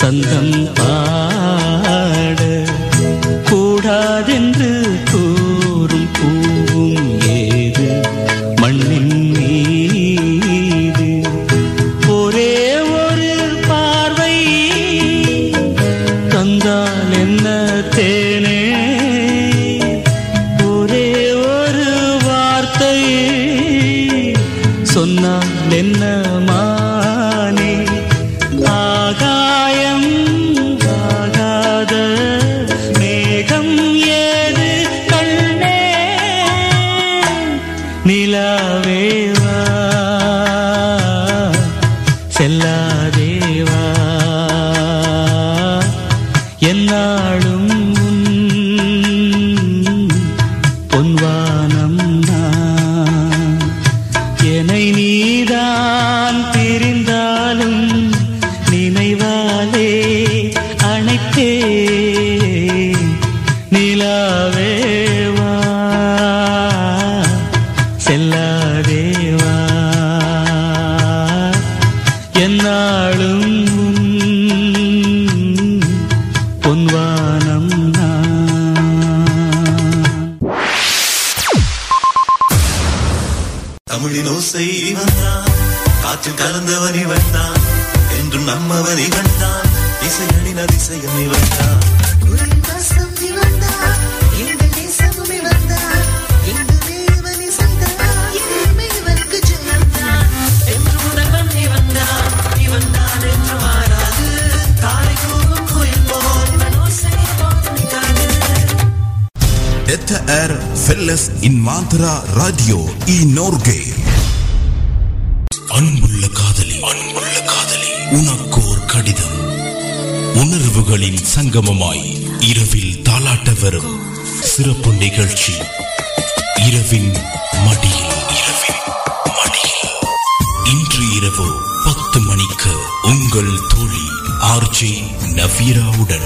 சந்தம் பாட கூடாதென்று கூறும் பூவும் ஏது மண்ணின் மீது ஒரே ஒரு பார்வை தந்தால் என்ன தேனே ஒரே ஒரு வார்த்தை சொன்னால் என்ன மானே ஆகாயம் ஆகாத மேகம் ஏது கண்ணே நிலாவேவா செல்லாதேவா என்னாலும் உன் பொன்வானம் நான் என்னை நீதான் பிரிந்தாலும் நினைவாலே அணைத்தே நிலாவேவா செல்லாதேவா என்னாலும் உன் பொன்வானம் நான் தமிழின் ஓசை இவன்தான் காற்றில் கலந்தவன் இவன்தான் என்றும் நம்மவன் இவன்தான் இசையடின் அதிசயம் இவன்தான் குரல்வாசம் இவன்தான், எங்கள் நேசமும் இவன்தான், எங்குமே இவன் இசைதான், என்றுமே இவனுக்கு ஜெயம்தான். என்று முதல்வன் இவன்தான், இவன்தான் என்று மாறாது, தாய் கூவும் குயில் போல் இவன் ஓசை போல் நிற்காது. Detta är Felles Invandrara Radio i Norge. அன்புள்ள காதலி அன்புள்ள காதலி உனக்கோர் கடிதம் உணர்வுகளின் சங்கமமாய் இரவில் தாலாட்ட வரும் சிறப்பு நிகழ்ச்சி இரவின் மடியில் இரவின் மடியில் இன்று இரவு பத்து மணிக்கு உங்கள் தோழி ஆர்ஜே நவீராவுடன்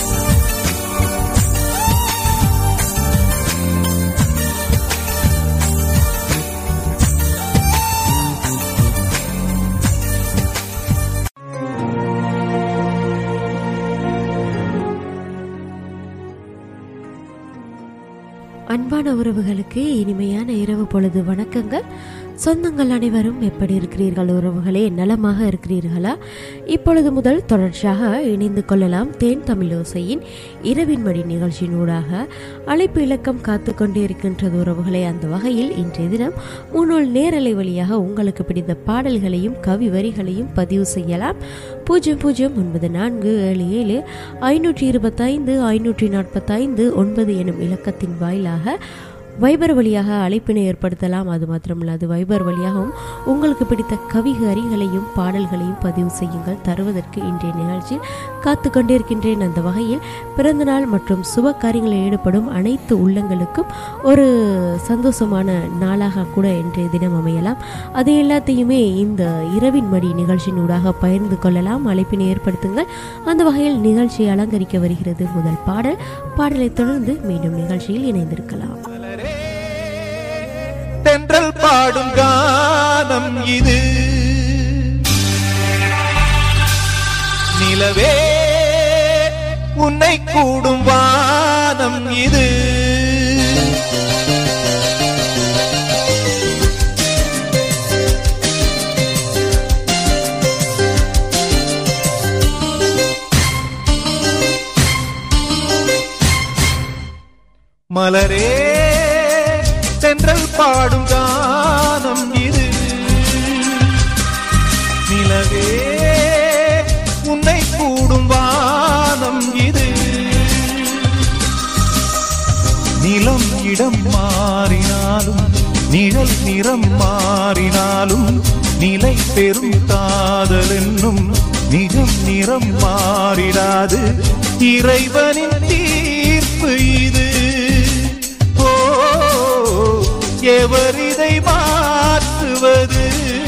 அன்பான உறவுகளுக்கு இனிமையான இரவு பொழுது வணக்கங்கள் சொந்தங்கள் அனைவரும் எப்படி இருக்கிறீர்கள் உறவுகளே நலமாக இருக்கிறீர்களா இப்பொழுது முதல் தொடர்ச்சியாக இணைந்து கொள்ளலாம் தேன் தமிழோசையின் இரவின் மடி நிகழ்ச்சியினூடாக அழைப்பு இலக்கம் காத்து கொண்டே இருக்கின்றது உறவுகளே அந்த வகையில் இன்றைய தினம் முன்னோல் நேரலை வழியாக உங்களுக்கு பிடித்த பாடல்களையும் கவி வரிகளையும் பதிவு செய்யலாம் பூஜ்ஜியம் பூஜ்ஜியம் ஒன்பது நான்கு ஏழு ஏழு ஐநூற்றி இருபத்தைந்து ஐநூற்றி நாற்பத்தைந்து ஒன்பது எனும் இலக்கத்தின் வாயிலாக வைபர் வழியாக அழைப்பினை ஏற்படுத்தலாம் அது மாத்திரமல்லாது வைபர் வழியாகவும் உங்களுக்கு பிடித்த கவிகரிகளையும் பாடல்களையும் பதிவு செய்யுங்கள் தருவதற்கு இன்றைய நிகழ்ச்சியில் காத்து கொண்டிருக்கின்றேன் அந்த வகையில் பிறந்தநாள் மற்றும் சுப காரியங்களில் ஈடுபடும் அனைத்து உள்ளங்களுக்கும் ஒரு சந்தோஷமான நாளாக கூட இன்றைய தினம் அமையலாம் அது எல்லாத்தையுமே இந்த இரவின் மடி நிகழ்ச்சியினூடாக பகிர்ந்து கொள்ளலாம் அழைப்பினை ஏற்படுத்துங்கள் அந்த வகையில் நிகழ்ச்சியை அலங்கரிக்க வருகிறது முதல் பாடல் பாடலை தொடர்ந்து மீண்டும் நிகழ்ச்சியில் இணைந்திருக்கலாம் தென்றல் பாடும் கானம் இது நிலவே உன்னை கூடும் வானம் இது மலரே தென்றல் பாடும் கானம் இது நிலவே உன்னை கூடும் வானம் இது நிலம் இடம் மாறினாலும் நிழல் நிறம் மாறினாலும் நிலை பெறும் காதல் என்னும் நிஜம் நிறம் மாறிடாது இறைவனின் தீர்ப்பு இது ஓ எவர் இதை மாற்றுவது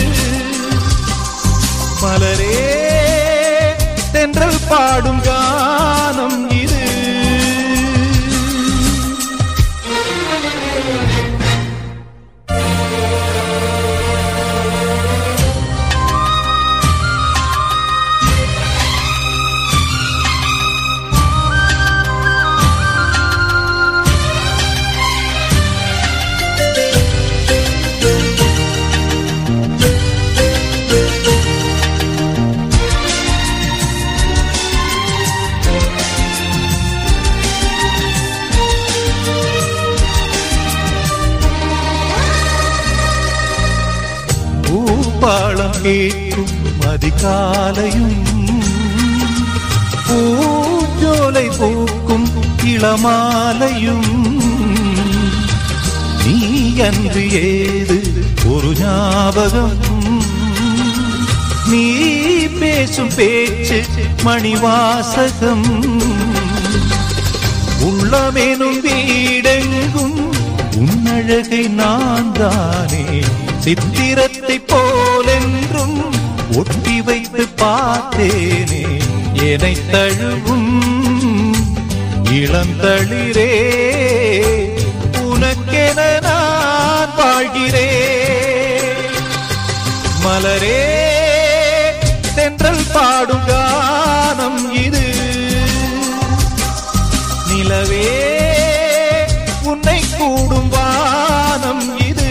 மலரே தென்றல் பாடும் கானம் இது கேட்கும் அதிகாலையும் பூஞ்சோலை பூக்கும் இளமாலையும் நீ அன்று ஏது ஒரு ஞாபகம் நீ பேசும் பேச்சு மணிவாசகம் உள்ளமெனும் வீடெங்கும் உன்னழகை நான் தானே சித்திரத்தை போலென்றும் ஒட்டி வைத்து பார்த்தேனே என்னை தழுவும் இளந்தளிரே உனக்கென நான் வாழ்கிறேன் மலரே தென்றல் பாடும் கானம் இது நிலவே உன்னை கூடும் வானம் இது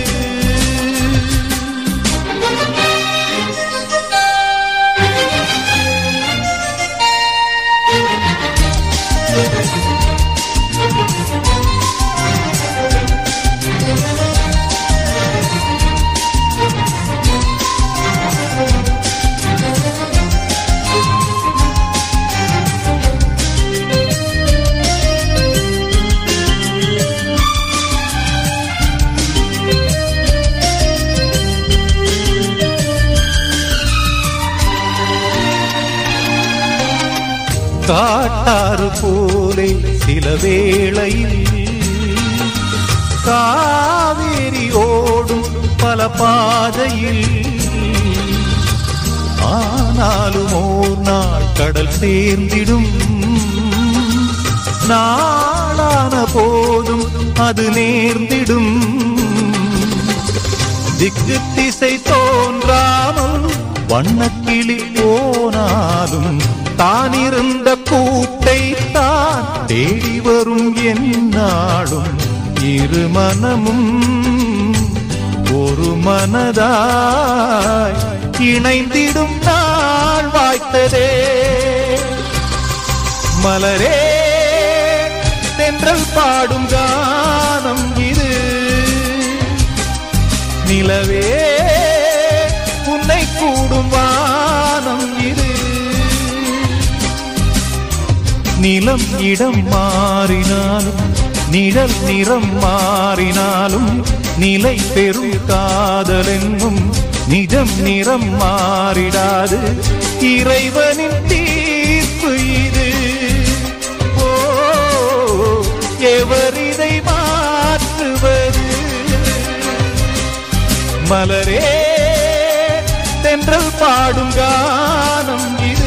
காட்டாறு போலே சில வேளையில் காவேரி ஓடும் பல பாதையில் ஆனாலும் ஓர் நாள் கடல் சேர்ந்திடும் நாளான போதும் அது நேர்ந்திடும் திக்கு திசை தோன்றாமல் வண்ணக்கிளி போனாலும் தான் இருந்த கூட்டை தான் தேடி வரும் என்னாலும் இரு மனமும் ஒரு மனதாய் இணைந்திடும் நாள் வாய்த்ததே மலரே தென்றல் பாடும் கானம் இது நிலவே உன்னை கூடும் வானம் இது நிலம் இடம் மாறினாலும் நிழல் நிறம் மாறினாலும் நிலை பெறும் காதலென்னும் நிஜம் நிறம் மாறிடாது இறைவனின் தீர்ப்பு இது ஓ எவர் இதை மாற்றுவது மலரே தென்றல் பாடும் கானம் இது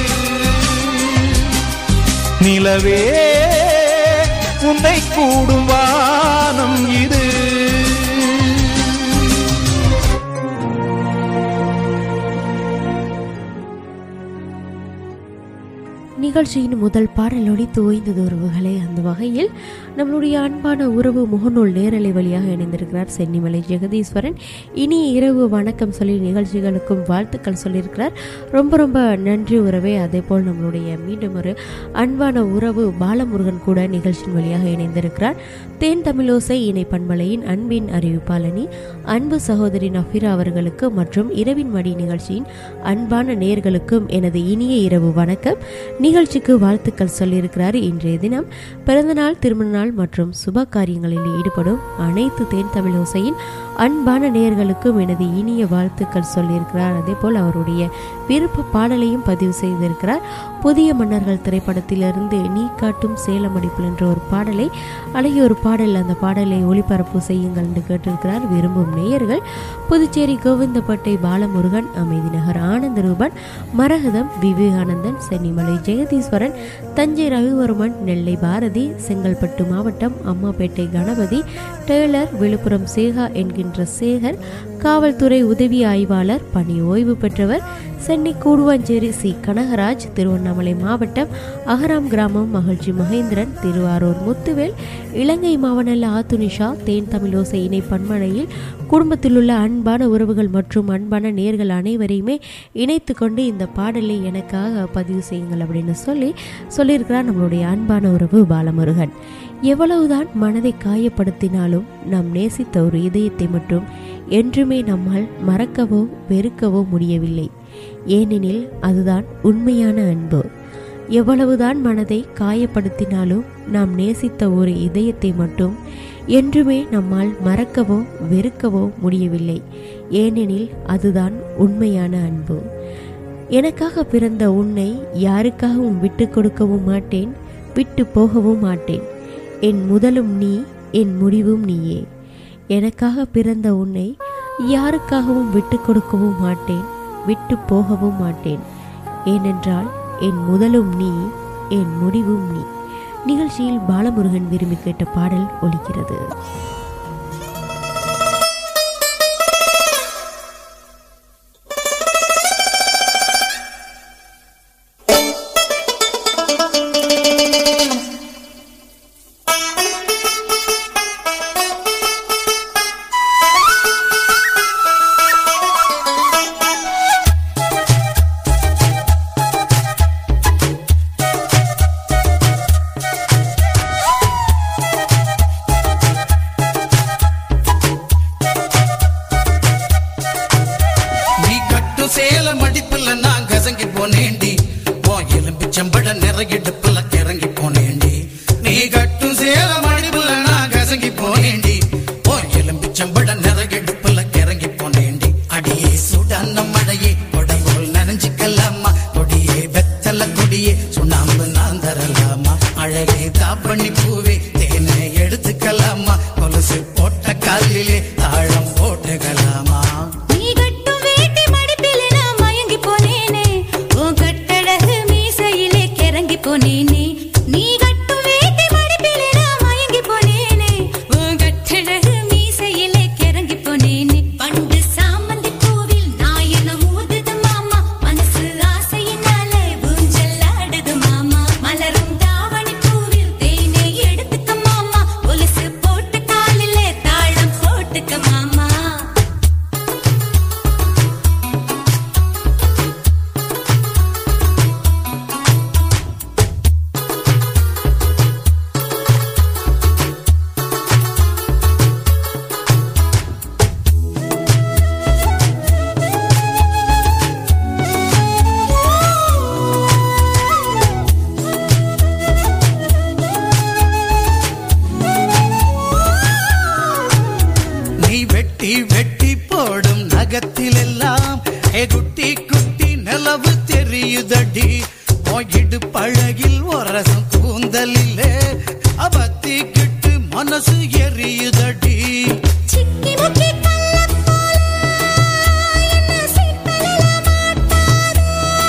நிலவே உன்னை கூடும் வானம் இது நிகழ்ச்சியின் முதல் பாடலொடி துவைந்தது உறவுகளே அந்த வகையில் நம்மளுடைய அன்பான உறவு முகநூல் நேரலை வழியாக இணைந்திருக்கிறார் சென்னிமலை ஜெகதீஸ்வரன் இனி இரவு வணக்கம் சொல்லி நிகழ்ச்சிகளுக்கும் வாழ்த்துக்கள் சொல்லியிருக்கிறார் ரொம்ப ரொம்ப நன்றி உறவே அதே போல் நம்மளுடைய மீண்டும் ஒரு அன்பான உறவு பாலமுருகன் கூட நிகழ்ச்சியின் வழியாக இணைந்திருக்கிறார் தேன் தமிழோசை இணை பண்பலையின் அன்பின் அறிவிப்பாளனி அன்பு சகோதரி நஃபிரா அவர்களுக்கு மற்றும் இரவின் மடி நிகழ்ச்சியின் அன்பான நேர்களுக்கும் எனது இனிய இரவு வணக்கம் நிகழ்ச்சிக்கு வாழ்த்துக்கள் சொல்லியிருக்கிறார் இன்றைய தினம் பிறந்தநாள் திருமண நாள் மற்றும் சுப காரியங்களில் ஈடுபடும் அனைத்து தேன் தமிழோசையின் அன்பான நேயர்களுக்கும் எனது இனிய வாழ்த்துக்கள் சொல்லியிருக்கிறார் அதே போல் அவருடைய விருப்ப பாடலையும் பதிவு செய்திருக்கிறார் புதிய மன்னர்கள் திரைப்படத்திலிருந்து நீ காட்டும் சேலமடிப்பில் என்ற ஒரு பாடலை அழகிய ஒரு பாடல் அந்த பாடலை ஒளிபரப்பு செய்யுங்கள் என்று கேட்டிருக்கிறார் விரும்பும் நேயர்கள் புதுச்சேரி கோவிந்தப்பட்டை பாலமுருகன் அமைதி நகர் ஆனந்த ரூபன் மரகதம் விவேகானந்தன் சென்னிமலை ஜெகதீஸ்வரன் தஞ்சை ரவிவர்மன் நெல்லை பாரதி செங்கல்பட்டு மாவட்டம் அம்மாப்பேட்டை கணபதி டெய்லர் விழுப்புரம் சேகா என்கின்ற சேகர் காவல்துறை உதவி ஆய்வாளர் பணி ஓய்வு பெற்றவர் சென்னை கூடுவாஞ்சேரி சி கனகராஜ் திருவண்ணாமலை மாவட்டம் அகராம் கிராமம் மகிழ்ச்சி மகேந்திரன் திருவாரூர் முத்துவேல் இலங்கை மாவனல்ல ஆத்துனிஷா தேன் தமிழோசை இணை பன்மனையில் குடும்பத்தில் உள்ள அன்பான உறவுகள் மற்றும் அன்பான நேர்கள் அனைவரையுமே இணைத்து கொண்டு இந்த பாடலை எனக்காக பதிவு செய்யுங்கள் அப்படின்னு சொல்லி சொல்லியிருக்கிறார் நம்மளுடைய அன்பான உறவு பாலமுருகன் எவ்வளவுதான் மனதை காயப்படுத்தினாலும் நாம் நேசித்த ஒரு இதயத்தை மட்டும் என்றுமே நம்மால் மறக்கவோ வெறுக்கவோ முடியவில்லை ஏனெனில் அதுதான் உண்மையான அன்பு எவ்வளவுதான் மனதை காயப்படுத்தினாலும் நாம் நேசித்த ஒரு இதயத்தை மட்டும் என்றுமே நம்மால் மறக்கவோ வெறுக்கவோ முடியவில்லை ஏனெனில் அதுதான் உண்மையான அன்பு எனக்காக பிறந்த உன்னை யாருக்காகவும் விட்டு கொடுக்கவும் மாட்டேன் விட்டு போகவும் மாட்டேன் என் முதலும் நீ என் முடிவும் நீயே எனக்காக பிறந்த உன்னை யாருக்காகவும் விட்டு கொடுக்கவும் மாட்டேன் விட்டு போகவும் மாட்டேன் ஏனென்றால் என் முதலும் நீ என் முடிவும் நீ நிகழ்ச்சியில் பாலமுருகன் விரும்பி கேட்ட பாடல் ஒலிக்கிறது நீ கட்டும் சேல மடிப்புல நான் கசங்கி போனேண்டி ஓ எலும்பிச்சம்பட நிறையிடுப்புல கிறங்கி போனேண்டி நீ கட்டும் சேல மடிப்புல நான் கசங்கி போனேண்டி ஓ எலும்பிச்சம்பட நிறையிடுப்புல கிறங்கி போனேண்டி அடியே சுடான மழையே கொடபோல் நனைஞ்சுக்கலாமா கொடியே வெத்தல கொடியே சுண்ணாம்பு நான் தரலாமா அழகே தாப்பண்ணி பூவே தேனை எடுத்துக்கலாமா கொலுசு போட்ட காலிலே தாழம் போட்டுக்கலாமா நீ கட்டும் வேட்டி மடிப்பிலே நான் மயங்கி போனேனே உன் கட்டழகு மீசையிலே கிறங்கி போனேனே நீ கட்டும் வேட்டி மடிப்பிலே நான் மயங்கி போனேனே உன் கட்டழகு மீசையிலே கிறங்கி போனேனே பண்டு சாமந்தி பூவில் நான் என்ன ஊதுது மாமா மனசு ஆசையினால ஊஞ்சல் ஆடுது மாமா மலரும் தாவணி பூவில் தேனை எடுத்துக்க மாமா கொலுசு போட்டு காலிலே தாளம் போட்டுக்க மாமா நீ வெட்டி வெட்டி போடும் நகத்திலெல்லாம் ஏ குட்டி குட்டி நிலவு தெரியுதடி போயிடு பழகில் ஒரசம் கூந்தலிலே அவத்திக்கிட்டு மனசு எரியுதடி சிக்கி முக்கி கள்ளப் போல என்ன சிப்பலில மாட்டாத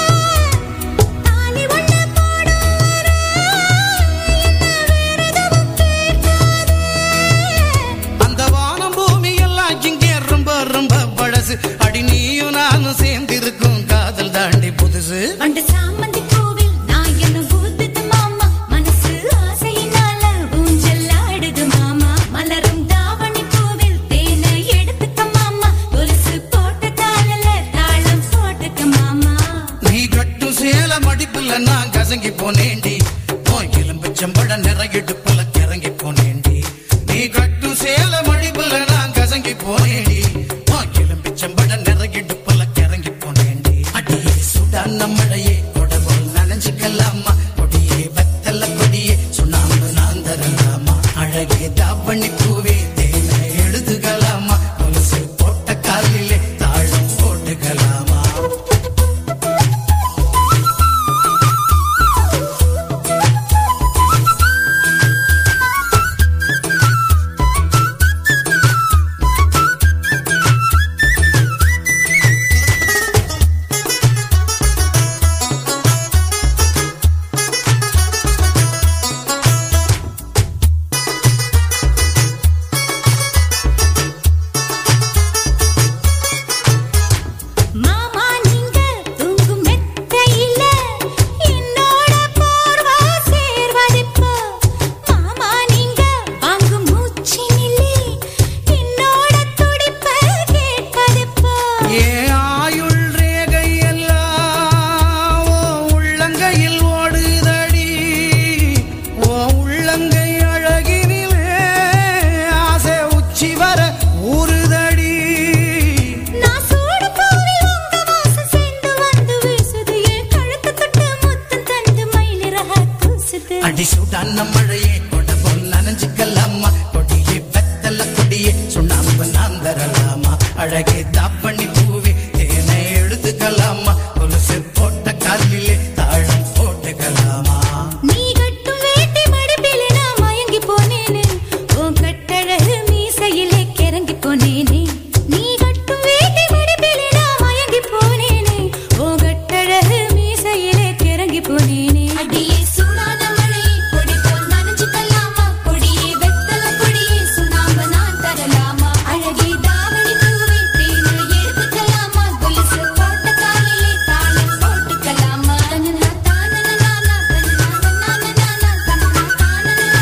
தாலி ஒண்ணு போடும் வர என்ன வேற எதுவும் கேட்காத அந்த வானம் பூமி எல்லாம் இங்கே ரொம்ப ரொம்ப பழசு அடி நீயும் நானும் சேர்ந்திருக்கும் காதல் தாண்டி புதுசு அண்டு சாமந்தி பூவில் நான் என்ன ஊத்துது மாமா மனசு ஆசையினால ஊஞ்சல் ஆடுது மாமா மலரும் தாவணி பூவில் தேனை எடுத்துக்க மாமா கொலுசு போட்ட காலில தாளம் போட்டுக்க மாமா நீ கட்டும் சேல மடிப்புல நான் கசங்கி போனேண்டி ஓ எலும்புச்சம்பழ நிறையிடுப்புல கிறங்கி போனேண்டி நீ கட்டும் சேல மடிப்புல நான் கசங்கி போனேண்டி ஓ எலும்புச்சம்பழ நிறையிடுப்புல கிறங்கி போனேண்டி அடியே சுடான மழையே கொடபோல் நனைஞ்சுக்கலாமா கொடியே வெத்தல கொடியே சுண்ணாம்பு நான் தரலாமா அழகே தாவணி பூவே தேனை எழுதுகலாமா கொலுசு போட்ட காலிலே தாழம் போட்டுக்கலாமா நீ அடி சுடான மழையே கொட போல் நனைஞ்சுக்கலாமா கொடியே வெத்தல கொடியே சுண்ணாம்பு நான் தரலாமா அழகே தாப்பண்ணி பூவே தேனை எழுதுக்கலாமா கொலுசு போட்ட காலிலே தாழம் போட்டுக்கலாமா நீ கட்டும் வேட்டி மடிப்பிலே நான் மயங்கி போனேனே உன் கட்டழகு மீசையிலே கிறங்கி போனேனே நீ கட்டும் வேட்டி மடிப்பிலே நான் மயங்கி போனேனே உன் கட்டழகு மீசையிலே கிறங்கி போனேனே அடியே சூடான மழையே கொடி போல் நனைஞ்சுக்கலாமா கொடியே வெத்தல கொடியே சுண்ணாம்பு நான் தரலாமா அழகே தாவணி பூவே தேனை எடுத்துக்கலாமா கொலுசு போட்ட காலிலே தாளம் போட்டுக்கலாமா தனனா தானனா நானா தனனா நானா தனனா தானனா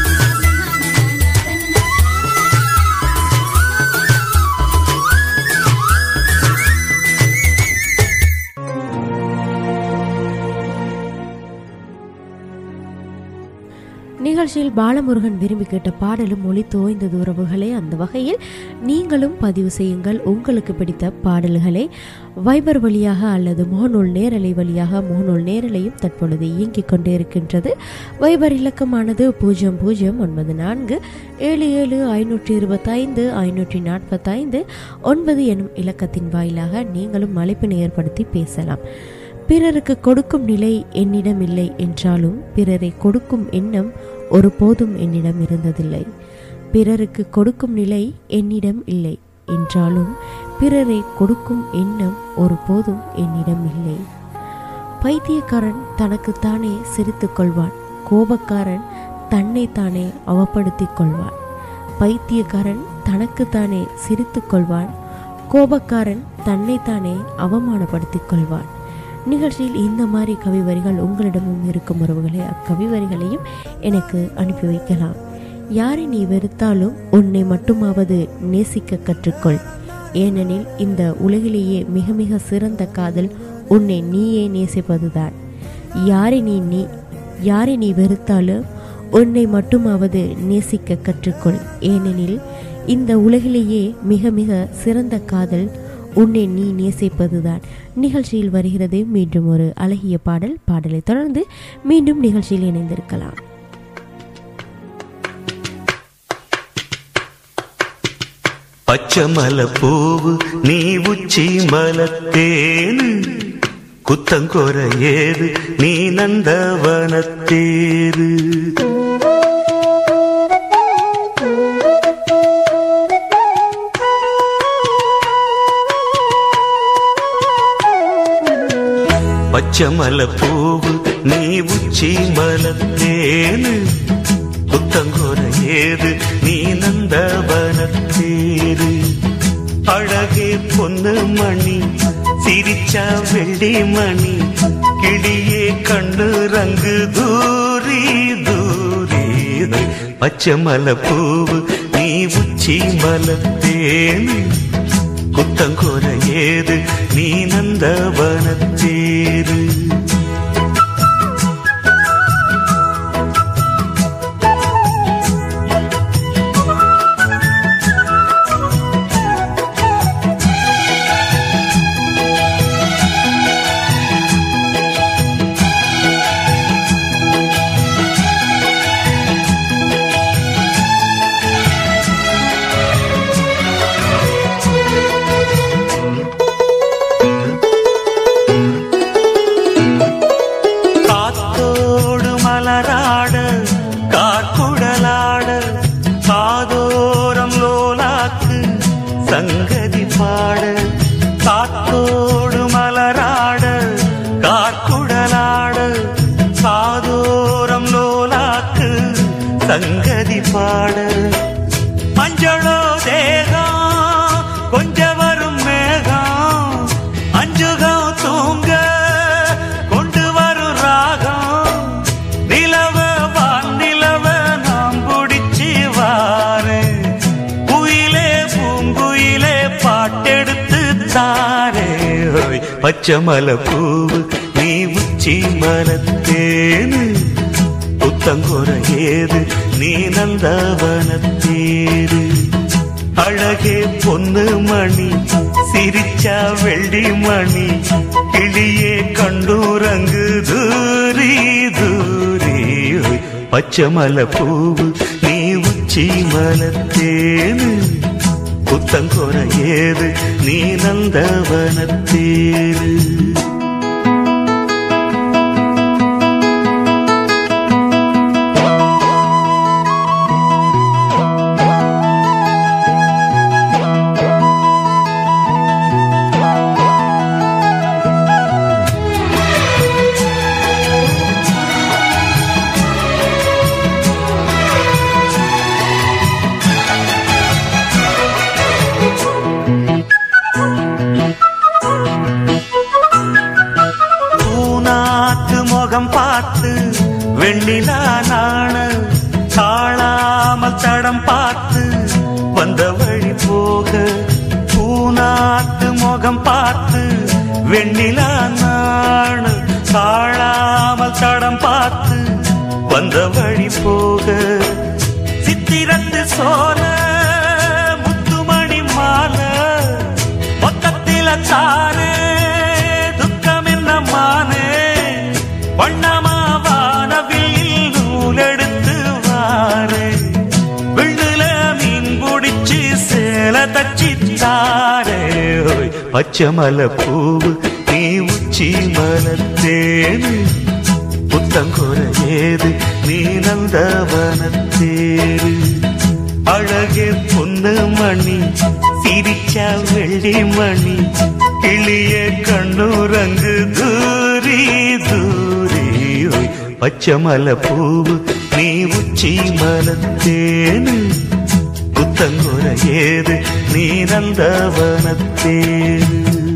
நிகழ்ச்சியில் பாலமுருகன் விரும்பி கேட்ட பாடலும் மொழி தோய்ந்தது உறவுகளே அந்த வகையில் நீங்களும் பதிவு செய்யுங்கள் உங்களுக்கு பிடித்த பாடல்களை வைபர் வழியாக அல்லது முகநூல் நேரலை வழியாக முகநூல் நேரலையும் தற்பொழுது இயங்கிக் கொண்டே இருக்கின்றது வைபர் இலக்கமானது பூஜ்ஜியம் பூஜ்ஜியம் ஒன்பது நான்கு ஏழு ஏழு ஐநூற்றி இருபத்தைந்து ஐநூற்றி நாற்பத்தைந்து ஒன்பது எனும் இலக்கத்தின் வாயிலாக நீங்களும் அழைப்பினை ஏற்படுத்தி பேசலாம் பிறருக்கு கொடுக்கும் நிலை என்னிடம் இல்லை என்றாலும் பிறரை கொடுக்கும் எண்ணம் ஒருபோதும் என்னிடம் இருந்ததில்லை பிறருக்கு கொடுக்கும் நிலை என்னிடம் இல்லை என்றாலும் பிறரை கொடுக்கும் எண்ணம் ஒருபோதும் என்னிடம் இல்லை பைத்தியக்காரன் தனக்குத்தானே சிரித்துக் கொள்வான் கோபக்காரன் தன்னைத்தானே அவப்படுத்திக் கொள்வான் பைத்தியக்காரன் தனக்குத்தானே சிரித்துக் கொள்வான் கோபக்காரன் தன்னைத்தானே அவமானப்படுத்திக் கொள்வான் நிகழ்ச்சியில் இந்த மாதிரி கவி வரிகள் உங்களிடமும் இருக்கும் உறவுகளே அக்கவி வரிகளையும் எனக்கு அனுப்பி வைக்கலாம் யாரை நீ வெறுத்தாலும் உன்னை மட்டுமாவது நேசிக்க கற்றுக்கொள் ஏனெனில் இந்த உலகிலேயே மிக மிக சிறந்த காதல் உன்னை நீயே நேசிப்பதுதான் யாரை நீ நீ யாரை நீ வெறுத்தாலும் உன்னை மட்டுமாவது நேசிக்க கற்றுக்கொள் ஏனெனில் இந்த உலகிலேயே மிக மிக சிறந்த காதல் உன்னை நீ நேசிப்பதுதான் நிகழ்ச்சியில் வருகிறது மீண்டும் ஒரு அழகிய பாடல் பாடலை தொடர்ந்து மீண்டும் நிகழ்ச்சியில் இணைந்திருக்கலாம் பச்சமல பூவு நீ உச்சி மலத்தேனு குத்தங்கொர ஏது நீ நந்தவனத்தேரு பச்சமல பூவு நீ உச்சி மலத்தேனு புத்தங்கோர ஏது நீ நந்தவனத்தேரு அழகே பொன்னு மணி சிரிச்சா வெள்ளி மணி கிளியே கண்ணு ரங்கு தூரி தூரி பச்சைமல பூவு நீ உச்சி மலத்தேனு குத்தங்கோர ஏது நீ நந்தவனத்தேரு காத்தோடு மலராட காக்குடலாட காதோரம் லோலாக்கு சங்கதி பாட காத்தோடு மலராட காக்குடலாட காதோரம் லோலாக்கு சங்கதி பாட மஞ்சளோ தேகம் கொஞ்ச வரும் மேகம் அஞ்சுகம் தூங்க கொண்டு வரும் ராகம் நிலவ வான் நிலவ நாம் பிடிச்சி வாரு குயிலே பூங்குயிலே பாட்டெடுத்து தாரே ஓய், பச்சை மலை பூவு நீ உச்சி மலத்தேனு புத்தங்கொர ஏது நீ நந்தவனத்தேரு அழகே பொன்னு மணி சிரிச்சா வெள்ளி மணி கிளியே கண்டூரங்கு தூரி தூரி பச்சைமலை பூவு நீ உச்சி மலத்தேனு புத்தங்கொர ஏது நீ நந்தவனத்தேரு பூனாத்து முகம் பார்த்து வெண்ணிலா நாண தாழாமல் தடம் பார்த்து வந்த வழி போக பூனாத்து முகம் பார்த்து வெண்ணிலா நாண தாழாமல் தடம் பார்த்து வந்த வழி போக சித்திரத்து சோல முத்துமணி மாலை மொத்தத்தில தானே துக்கம் என்ன மானே வண்ணமாவானவில் நூலெடுத்து வாரே விண்ணுல மீன் பிடிச்சு சேல தச்சி தாரே ஓய், பச்சை மலை பூவு நீ உச்சி மலத்தேனு புத்தங்கொர ஏது நீ நந்தவனத்தேரு அழகே பொண்ணு மணி சிரிச்சா வெள்ளி மணி கிளிய கண்ணுரங்கு தூரி தூரி ஓய், பச்சை மலை பூவு நீ உச்சி மலத்தேனு புத்தங்கொர ஏது நீ நந்தவனத்தேரு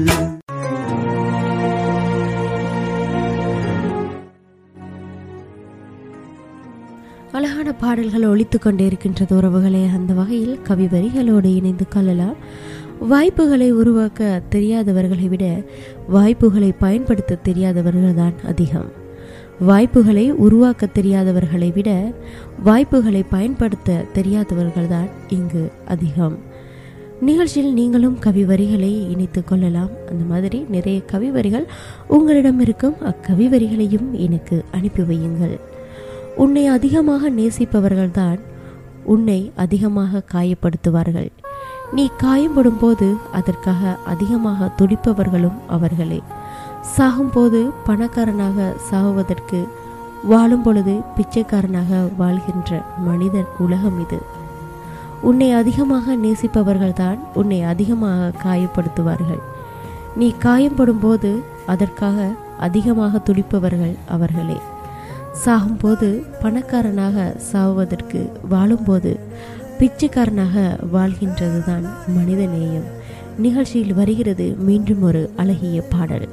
அழகான பாடல்கள் ஒலித்து கொண்டே இருக்கின்றது உறவுகளே அந்த வகையில் கவி வரிகளோடு இணைந்து கொள்ளலாம் வாய்ப்புகளை உருவாக்க தெரியாதவர்களை விட வாய்ப்புகளை பயன்படுத்த தெரியாதவர்கள் தான் அதிகம் வாய்ப்புகளை உருவாக்க தெரியாதவர்களை விட வாய்ப்புகளை பயன்படுத்த தெரியாதவர்கள் தான் இங்கு அதிகம் நிகழ்ச்சியில் நீங்களும் கவி வரிகளை இணைத்து கொள்ளலாம் அந்த மாதிரி நிறைய கவி வரிகள் உங்களிடம் இருக்கும் அக்கவி வரிகளையும் எனக்கு அனுப்பி வையுங்கள் உன்னை அதிகமாக நேசிப்பவர்கள்தான் உன்னை அதிகமாக காயப்படுத்துவார்கள் நீ காயப்படும் போது அதற்காக அதிகமாக துடிப்பவர்களும் அவர்களே சாகும்போது பணக்காரனாக சாகுவதற்கு வாழும் பொழுது பிச்சைக்காரனாக வாழ்கின்ற மனிதன் உலகம் இது உன்னை அதிகமாக நேசிப்பவர்கள்தான் உன்னை அதிகமாக காயப்படுத்துவார்கள் நீ காயப்படும் போது அதற்காக அதிகமாக துடிப்பவர்கள் அவர்களே சாகும்போது பணக்காரனாக சாவதற்கு வாழும்போது பிச்சைக்காரனாக வாழ்கின்றதுதான் மனித நேயம் நிகழ்ச்சியில் வருகிறது மீண்டும் ஒரு அழகிய பாடல்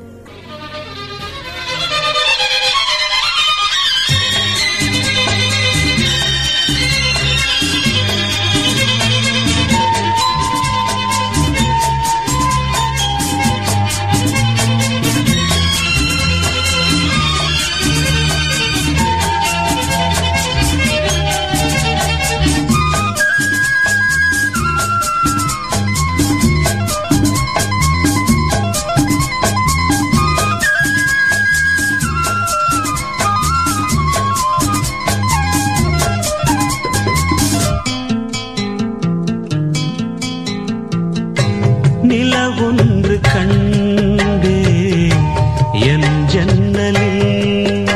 நிலவொன்று கண்டே என் ஜன்னலில்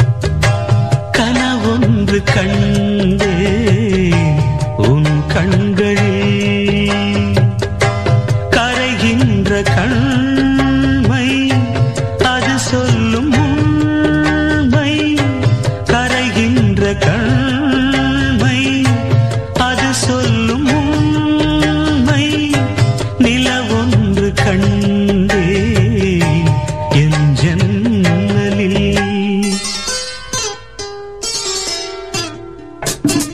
கனவொன்று கண்டே உன் கண்களில் கரைகின்ற கண்மை அது சொல்லும் உண்மை கரைகின்ற கண்மை அது சொல்லும் உண்மை நிலவொன்று கண்டே என் ஜன்னலில்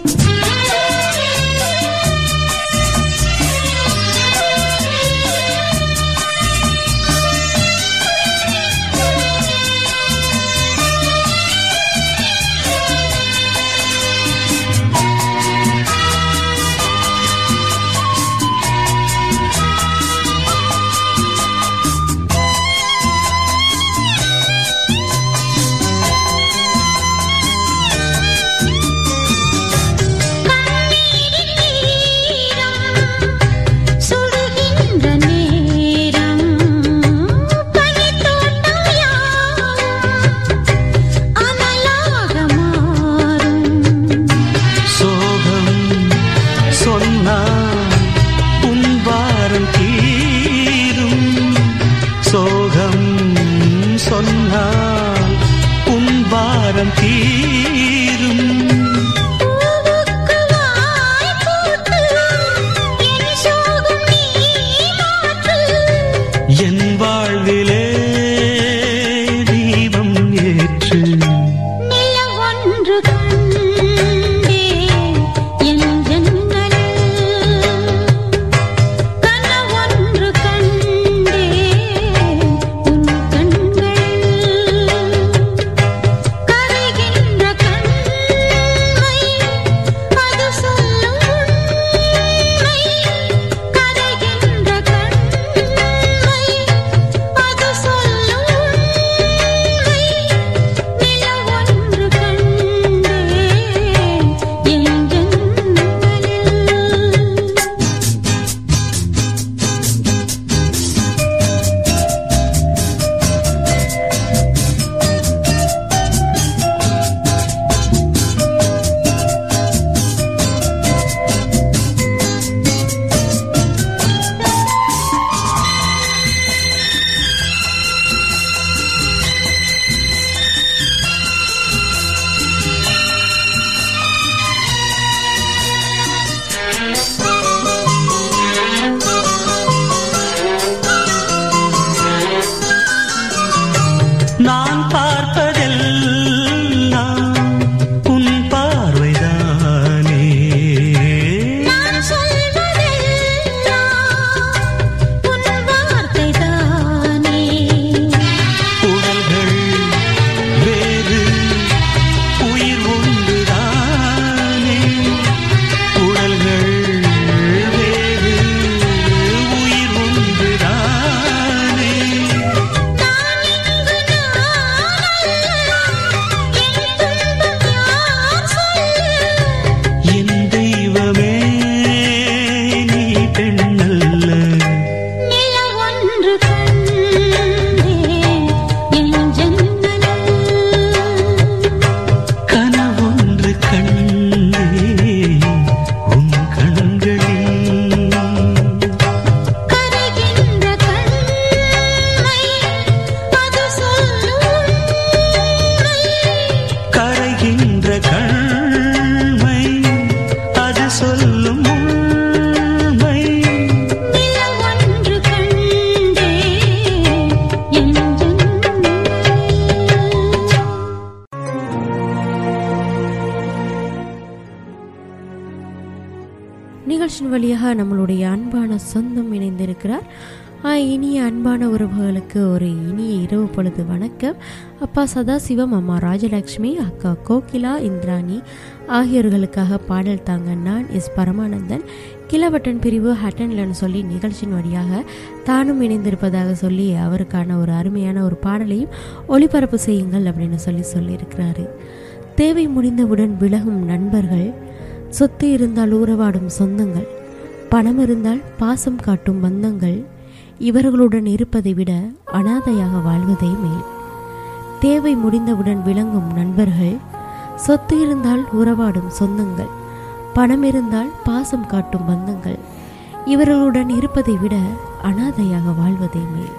நிகழ்ச்சியின் வழியாக நம்மளுடைய அன்பான சொந்தம் இணைந்திருக்கிறார் ஆ, இனிய அன்பான உறவுகளுக்கு ஒரு இனிய இரவு பொழுது வணக்கம் அப்பா சதாசிவம் அம்மா ராஜலக்ஷ்மி அக்கா கோகிலா இந்திராணி ஆகியோர்களுக்காக பாடல் தாங்க நான் எஸ் பரமானந்தன் கிலவட்டன் பிரிவு ஹட்டன்லன்னு சொல்லி நிகழ்ச்சியின் வழியாக தானும் இணைந்திருப்பதாக சொல்லி அவருக்கான ஒரு அருமையான ஒரு பாடலையும் ஒளிபரப்பு செய்யுங்கள் அப்படின்னு சொல்லி சொல்லியிருக்கிறாரு தேவை முடிந்தவுடன் விலகும் நண்பர்கள் சொத்து இருந்தால் உறவாடும் சொந்தங்கள் பணம் இருந்தால் பாசம் காட்டும் பந்தங்கள் இவர்களுடன் இருப்பதை விட அனாதையாக வாழ்வதே மேல் தேவை முடிந்தவுடன் விளங்கும் நண்பர்கள் சொத்து இருந்தால் உறவாடும் சொந்தங்கள் பணம் இருந்தால் பாசம் காட்டும் பந்தங்கள் இவர்களுடன் இருப்பதை விட அனாதையாக வாழ்வதே மேல்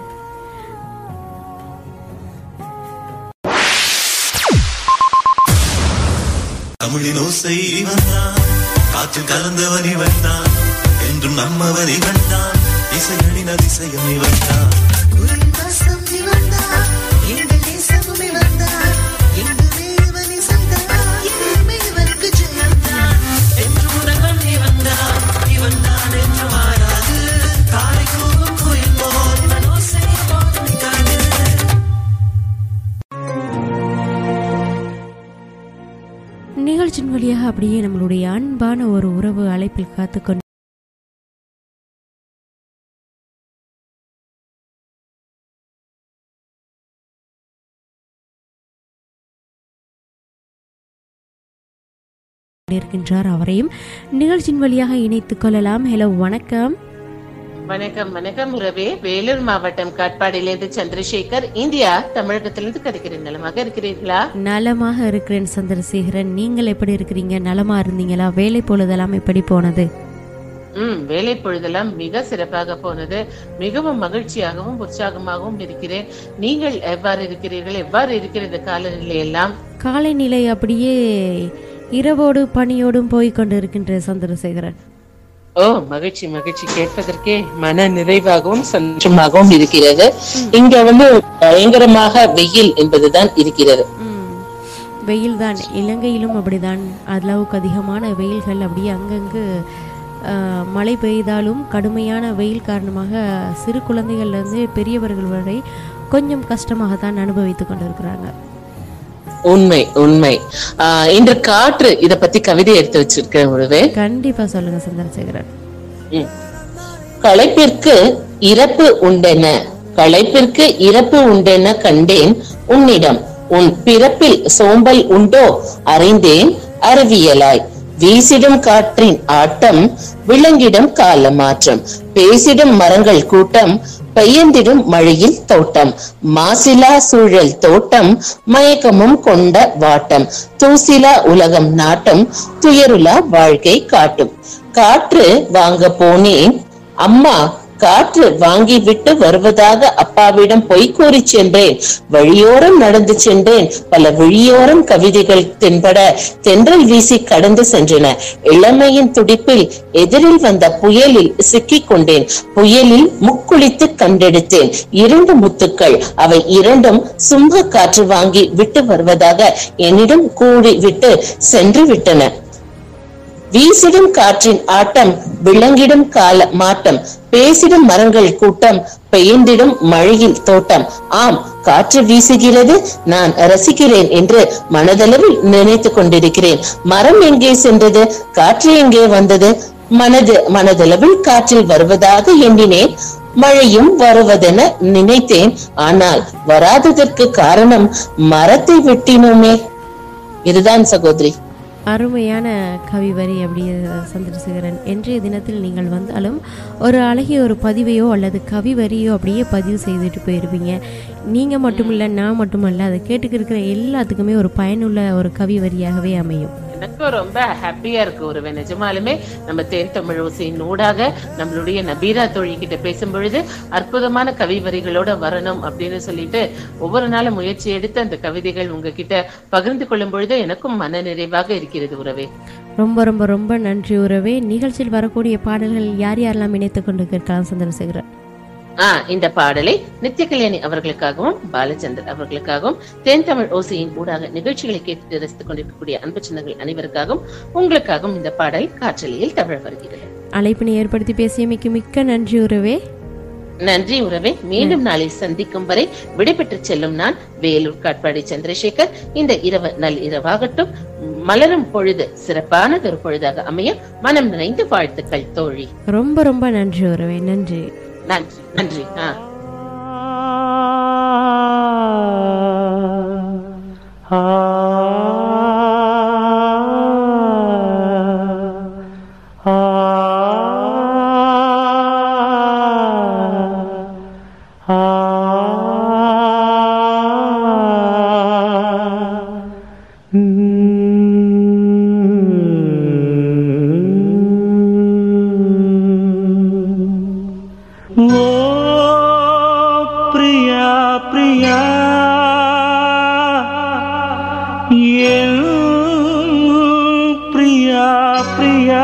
தமிழின் ஓசை இவன் தான் காற்றில் கலந்தவன் இவன் தான் என்றும் நம்மவன் இவன் தான் இசையனின் அதிசயம் இவன் தான் குரல் வாசம் இவன்தான், எங்கள் நேசமும் இவன்தான், எங்குமே இவன் இசைதான், என்றுமே இவனுக்கு ஜெயம்தான். என்று உலகம் இவன்தான், இவன்தான் என்று மாறாது, காலை கூவும் குயில் போல் இவன் ஓசை போதும் காது. நிகழ்ச்சியின் வழியாக அப்படியே நம்மளுடைய அன்பான ஒரு உறவு அழைப்பில் காத்துக்கொண்டு இருக்கின்றார் அவரையும் நிகழ்ச்சியின் வழியாக இணைத்துக் கொள்ளலாம் ஹலோ வணக்கம் வணக்கம் வணக்கம் உறவே வேலூர் மாவட்டம் காட்பாடியிலிருந்து சந்திரசேகர் இந்தியா தமிழகத்திலிருந்து கதைக்கிறேன் நலமாக இருக்கிறீர்களா நலமாக இருக்கிறேன் சந்திரசேகரன் நீங்கள் எப்படி இருக்கிறீங்க நலமா இருந்தீங்களா வேலை பொழுதெல்லாம் எப்படி போனது ம் வேலை பொழுதெல்லாம் மிக சிறப்பாக போனது மிகவும் மகிழ்ச்சியாகவும் உற்சாகமாகவும் இருக்கிறேன் நீங்கள் எவ்வாறு இருக்கிறீர்கள் எவ்வாறு இருக்கிறது காலநிலை எல்லாம் காலைநிலை அப்படியே இரவோடு பனியோடும் போய் கொண்டிருக்கின்ற சந்திரசேகரன் ஓ மகிழ்ச்சி மகிழ்ச்சி கேட்பதற்கே மன நிறைவாகவும் சந்தோஷமாகவும் இருக்கிறது இங்க வந்து பயங்கரமாக வெயில் என்பதுதான் இருக்கிறது ம். வெயில் தான் இலங்கையிலும் அப்படிதான் அளவுக்கு அதிகமான வெயில்கள் அப்படியே அங்கங்கு ஆ, மழை பெய்தாலும் கடுமையான வெயில் காரணமாக சிறு குழந்தைகள்லேருந்து பெரியவர்கள் வரை கொஞ்சம் கஷ்டமாகத்தான் அனுபவித்துக் கொண்டிருக்கிறாங்க உண்மை உண்மை ஆஹ் இன்று காற்று இத பத்தி கவிதை எடுத்து வச்சிருக்கேன் உறவே கண்டிப்பா சொல்லுங்க சந்திரசேகரன் ம். களைப்பிற்கு இறப்பு உண்டென களைப்பிற்கு இறப்பு உண்டென கண்டேன் உன்னிடம் உன் பிறப்பில் சோம்பல் உண்டோ அறிந்தேன் அறிவியலாய் வீசிடும் காற்றின் ஆட்டம் விலங்கிடம் கால மாற்றம் பேசிடும் மரங்கள் கூட்டம் பெயர்ந்திடும் மழையில் தோட்டம் மாசிலா சூழல் தோட்டம் மயக்கமும் கொண்ட வாட்டம் தூசிலா உலகம் நாட்டம் துயருலா வாழ்க்கை காட்டும் காற்று வாங்க போனேன் அம்மா காற்று வாங்கி விட்டு வருவதாக அப்பாவிடம் பொய் கூறி சென்றேன் வழியோரம் நடந்து சென்றேன் பல விழியோரம் கவிதைகள் தென்பட தென்றல் வீசி கடந்து சென்றன இளமையின் துடிப்பில் எதிரில் வந்த புயலில் சிக்கிக் கொண்டேன் புயலில் முக்குளித்து கண்டெடுத்தேன் இரண்டு முத்துக்கள் அவை இரண்டும் சும்ப காற்று வாங்கி விட்டு வருவதாக என்னிடம் கூறி விட்டு சென்று விட்டன வீசிடும் காற்றின் ஆட்டம் விளங்கிடும் கால மாட்டம் பேசிடும் மரங்கள் கூட்டம் பெயர்ந்திடும் மழையில் தோட்டம் ஆம் காற்று வீசுகிறது நான் ரசிக்கிறேன் என்று மனதளவில் நினைத்துக் கொண்டிருக்கிறேன் மரம் எங்கே சென்றது காற்று எங்கே வந்தது மனது மனதளவில் காற்றில் வருவதாக எண்ணினேன் மழையும் வருவதென நினைத்தேன் ஆனால் வராததற்கு காரணம் மரத்தை வெட்டினோமே இதுதான் சகோதரி அருமையான கவி வரி அப்படியே சந்திரசேகரன் இன்றைய தினத்தில் நீங்கள் வந்தாலும் ஒரு அழகிய ஒரு பதிவையோ அல்லது கவி வரியோ அப்படியே பதிவு செய்துட்டு போயிருப்பீங்க நீங்கள் மட்டும் இல்லை நான் மட்டுமல்ல அதை கேட்டுக்கிட்டு இருக்கிற எல்லாத்துக்குமே ஒரு பயனுள்ள ஒரு கவி வரியாகவே அமையும் எனக்கும் ரொம்ப ஹாப்பியா இருக்கு ஒருவன் நிஜமாலுமே நம்ம தேன் தமிழ் ஓசையின் ஊடாக நம்மளுடைய நபீரா தோழி கிட்ட பேசும் பொழுது அற்புதமான கவி வரிகளோட வரணும் அப்படின்னு சொல்லிட்டு ஒவ்வொரு நாளும் முயற்சி எடுத்து அந்த கவிதைகள் உங்ககிட்ட பகிர்ந்து கொள்ளும் பொழுது எனக்கும் மன நிறைவாக இருக்கிறது உறவே ரொம்ப ரொம்ப ரொம்ப நன்றி உறவே நிகழ்ச்சியில் வரக்கூடிய பாடல்கள் யார் யாரெல்லாம் இணைத்துக் கொண்டு கேட்கலாம் சந்திரசேகரன் ஆஹ் இந்த பாடலை நித்ய கல்யாணி அவர்களுக்காகவும் பாலச்சந்தர் அவர்களுக்காகவும் தேன் தமிழ் ஓசையின் ஊடாக நிகழ்ச்சிகளை கேட்டு ரசித்துக் கொண்டிருக்கக்கூடிய அன்பு சின்னங்கள் அனைவருக்காகவும் உங்களுக்காகவும் இந்த பாடல் காற்றலையில் தமிழ் வருகிறது அழைப்பினை ஏற்படுத்தி பேசியமைக்கு மிக்க நன்றி உறவே நன்றி உறவே மீண்டும் நாளை சந்திக்கும் வரை விடைபெற்று செல்லும் நான் வேலூர் காட்பாடி சந்திரசேகர் இந்த இரவு நல் இரவாகட்டும் மலரும் பொழுது சிறப்பானதொரு பொழுதாக அமைய மனம் நிறைந்த வாழ்த்துக்கள் தோழி ரொம்ப ரொம்ப நன்றி உறவே நன்றி நன்றி நன்றி ஆ ஓ பிரியா பிரியா என் பிரியா பிரியா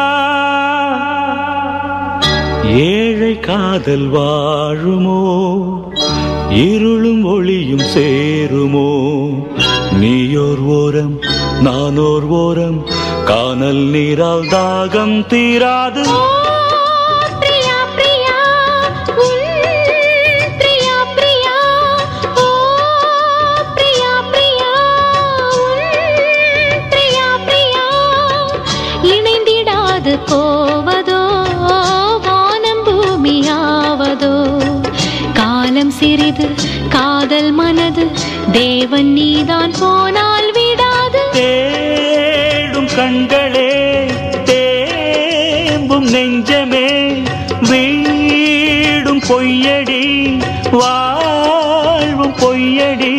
ஏழை காதல் வாழுமோ இருளும் ஒளியும் சேருமோ நீயோர் ஓரம் நானோர் ஓரம் கானல் நீரால் தாகம் தீராது பிரியா பிரியா உன் பிரியா பிரியா ஓ பிரியா பிரியா உன் பிரியா பிரியா இணைந்திடாது போவதோ வானம் பூமியாவதோ காலம் சிறிது காதல் மனது தேவன் நீதான் போனால் விடாது தேடும் கண்களே தேம்பும் நெஞ்சமே வீடும் பொய்யடி வாழ்வும் பொய்யடி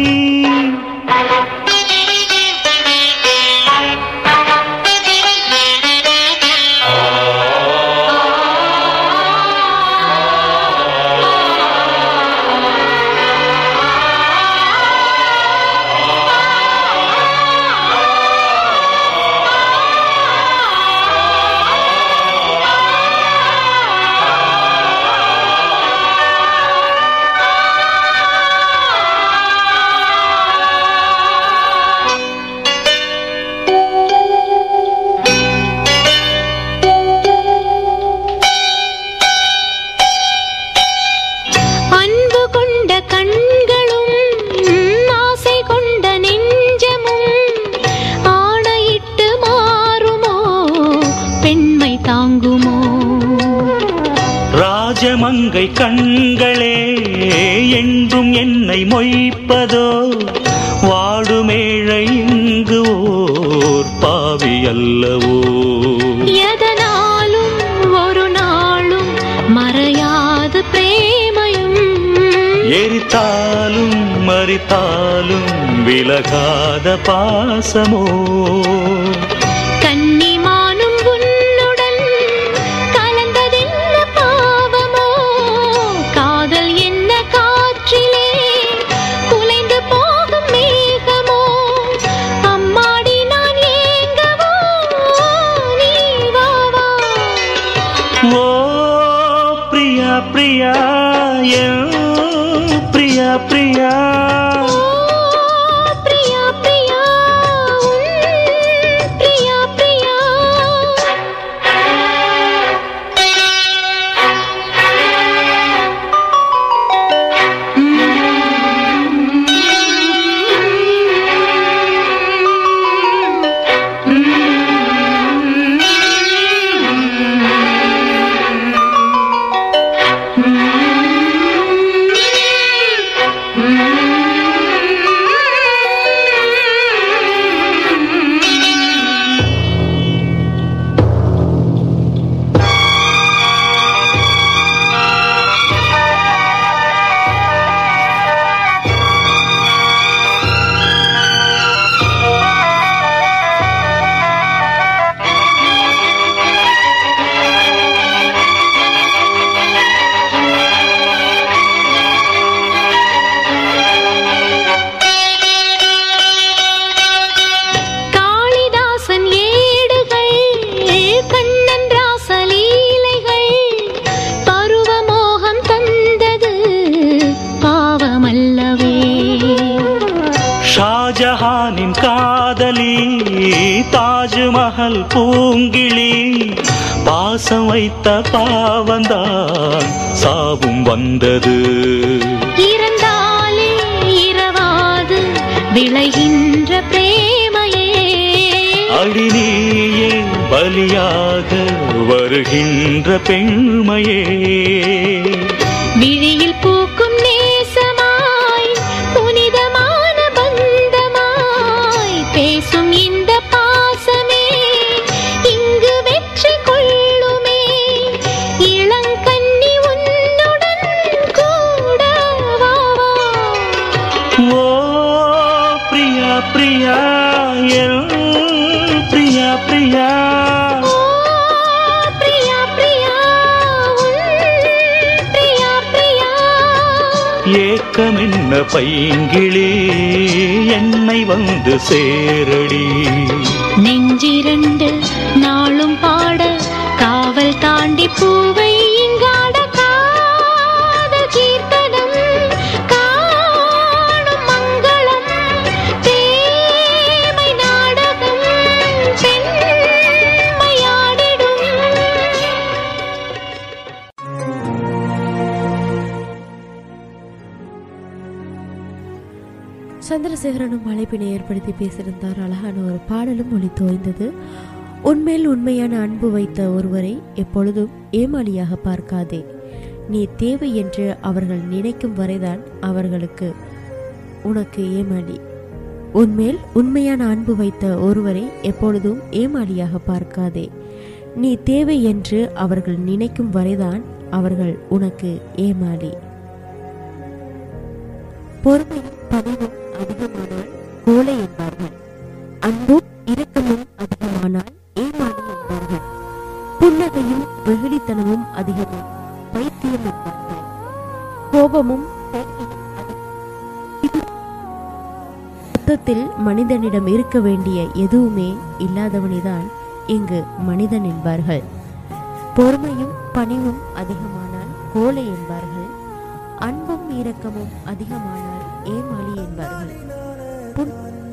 அன்பு கொண்ட கண்களும் ஆசை கொண்ட நெஞ்சமும் ஆணையிட்டு மாறுமோ பெண்மை தாங்குமோ ராஜமங்கை கண்களே என்றும் என்னை மொய்ப்பதோ வாடுமேழை இங்கு ஓர் பாவி அல்லவோ எதனாலும் ஒரு நாளும் மறையாது பிரேமையும் எரித்தாலும் மறித்தாலும் விலகாத பாசமோ கன்னிமானும் உன்னுடன் கலந்ததென்ன பாவமோ காதல் என்ன காற்றிலே குலைந்து போகும் மேகமோ அம்மாடி நான் ஏங்கவோ நீ வா வா ஓ பிரியா பிரியா என் பிரியா பிரியா ஓ பிரியா பிரியா உன் தாஜ்மஹல் பூங்கிளி பாசம் வைத்த பாவந்தான் சாவும் வந்தது இறந்தாலே இரவாது விளைகின்ற பிரேமையே அடி நீயே பலியாக வருகின்ற பெண்மையே விழியில் பூக்கும் நேசமாய் புனிதமான பந்தமாய் பேசும் இந்த பாசமே இங்கு வெற்றி கொள்ளுமே இளங்கன்னி உன்னுடன் கூட வா வா. ஓ பிரியா பிரியா என் பிரியா பிரியா ஓ, பிரியா பிரியா உன் பிரியா பிரியா ஏக்கம் என்ன பைங்கிளி என்னை வந்து சேரடி நெஞ்சிரண்டு நாளும் பாட காவல் தாண்டி பூவை இங்காட காதல் கீர்த்தனம் காணும் மங்களம் தேமை நாடகம் பெண்மையாடிடும் சந்திரசேகரனும் அழைப்பினை ஏற்படுத்தி பேசியிருந்தார் அழகான ஒரு பாடலும் ஒளி தோய்ந்தது உன்மேல் உண்மையான அன்பு வைத்த ஒருவரை எப்பொழுதும் ஏமாளியாக பார்க்காதே நீ தேவை என்று அவர்கள் நினைக்கும் வரைதான் அவர்களுக்கு உனக்கு ஏமாளி உன்மேல் உண்மையான அன்பு வைத்த ஒருவரை எப்பொழுதும் ஏமாளியாக பார்க்காதே நீ தேவை என்று அவர்கள் நினைக்கும் வரைதான் அவர்கள் உனக்கு ஏமாளி பொறுமையும் பணிவும் அதிகமானால் கோலை என்பார்கள் அன்பும் இரக்கமும் அதிகமானால் ஏமாளி என்பார்கள் புன்னகையும் வெகுளித்தனமும் அதிகமும் பைத்தியம் என்பார்கள் கோபமும் பேச்சையும் அதிகம். மொத்தத்தில் மனிதனிடம் இருக்க வேண்டிய எதுவுமே இல்லாதவனைதான் இங்கு மனிதன் என்பார்கள் பொறுமையும் பணிவும் அதிகமானால் கோலை என்பார்கள் அன்பும் இரக்கமும் அதிகமானால் ஏமாளி என்பார்கள் புன்-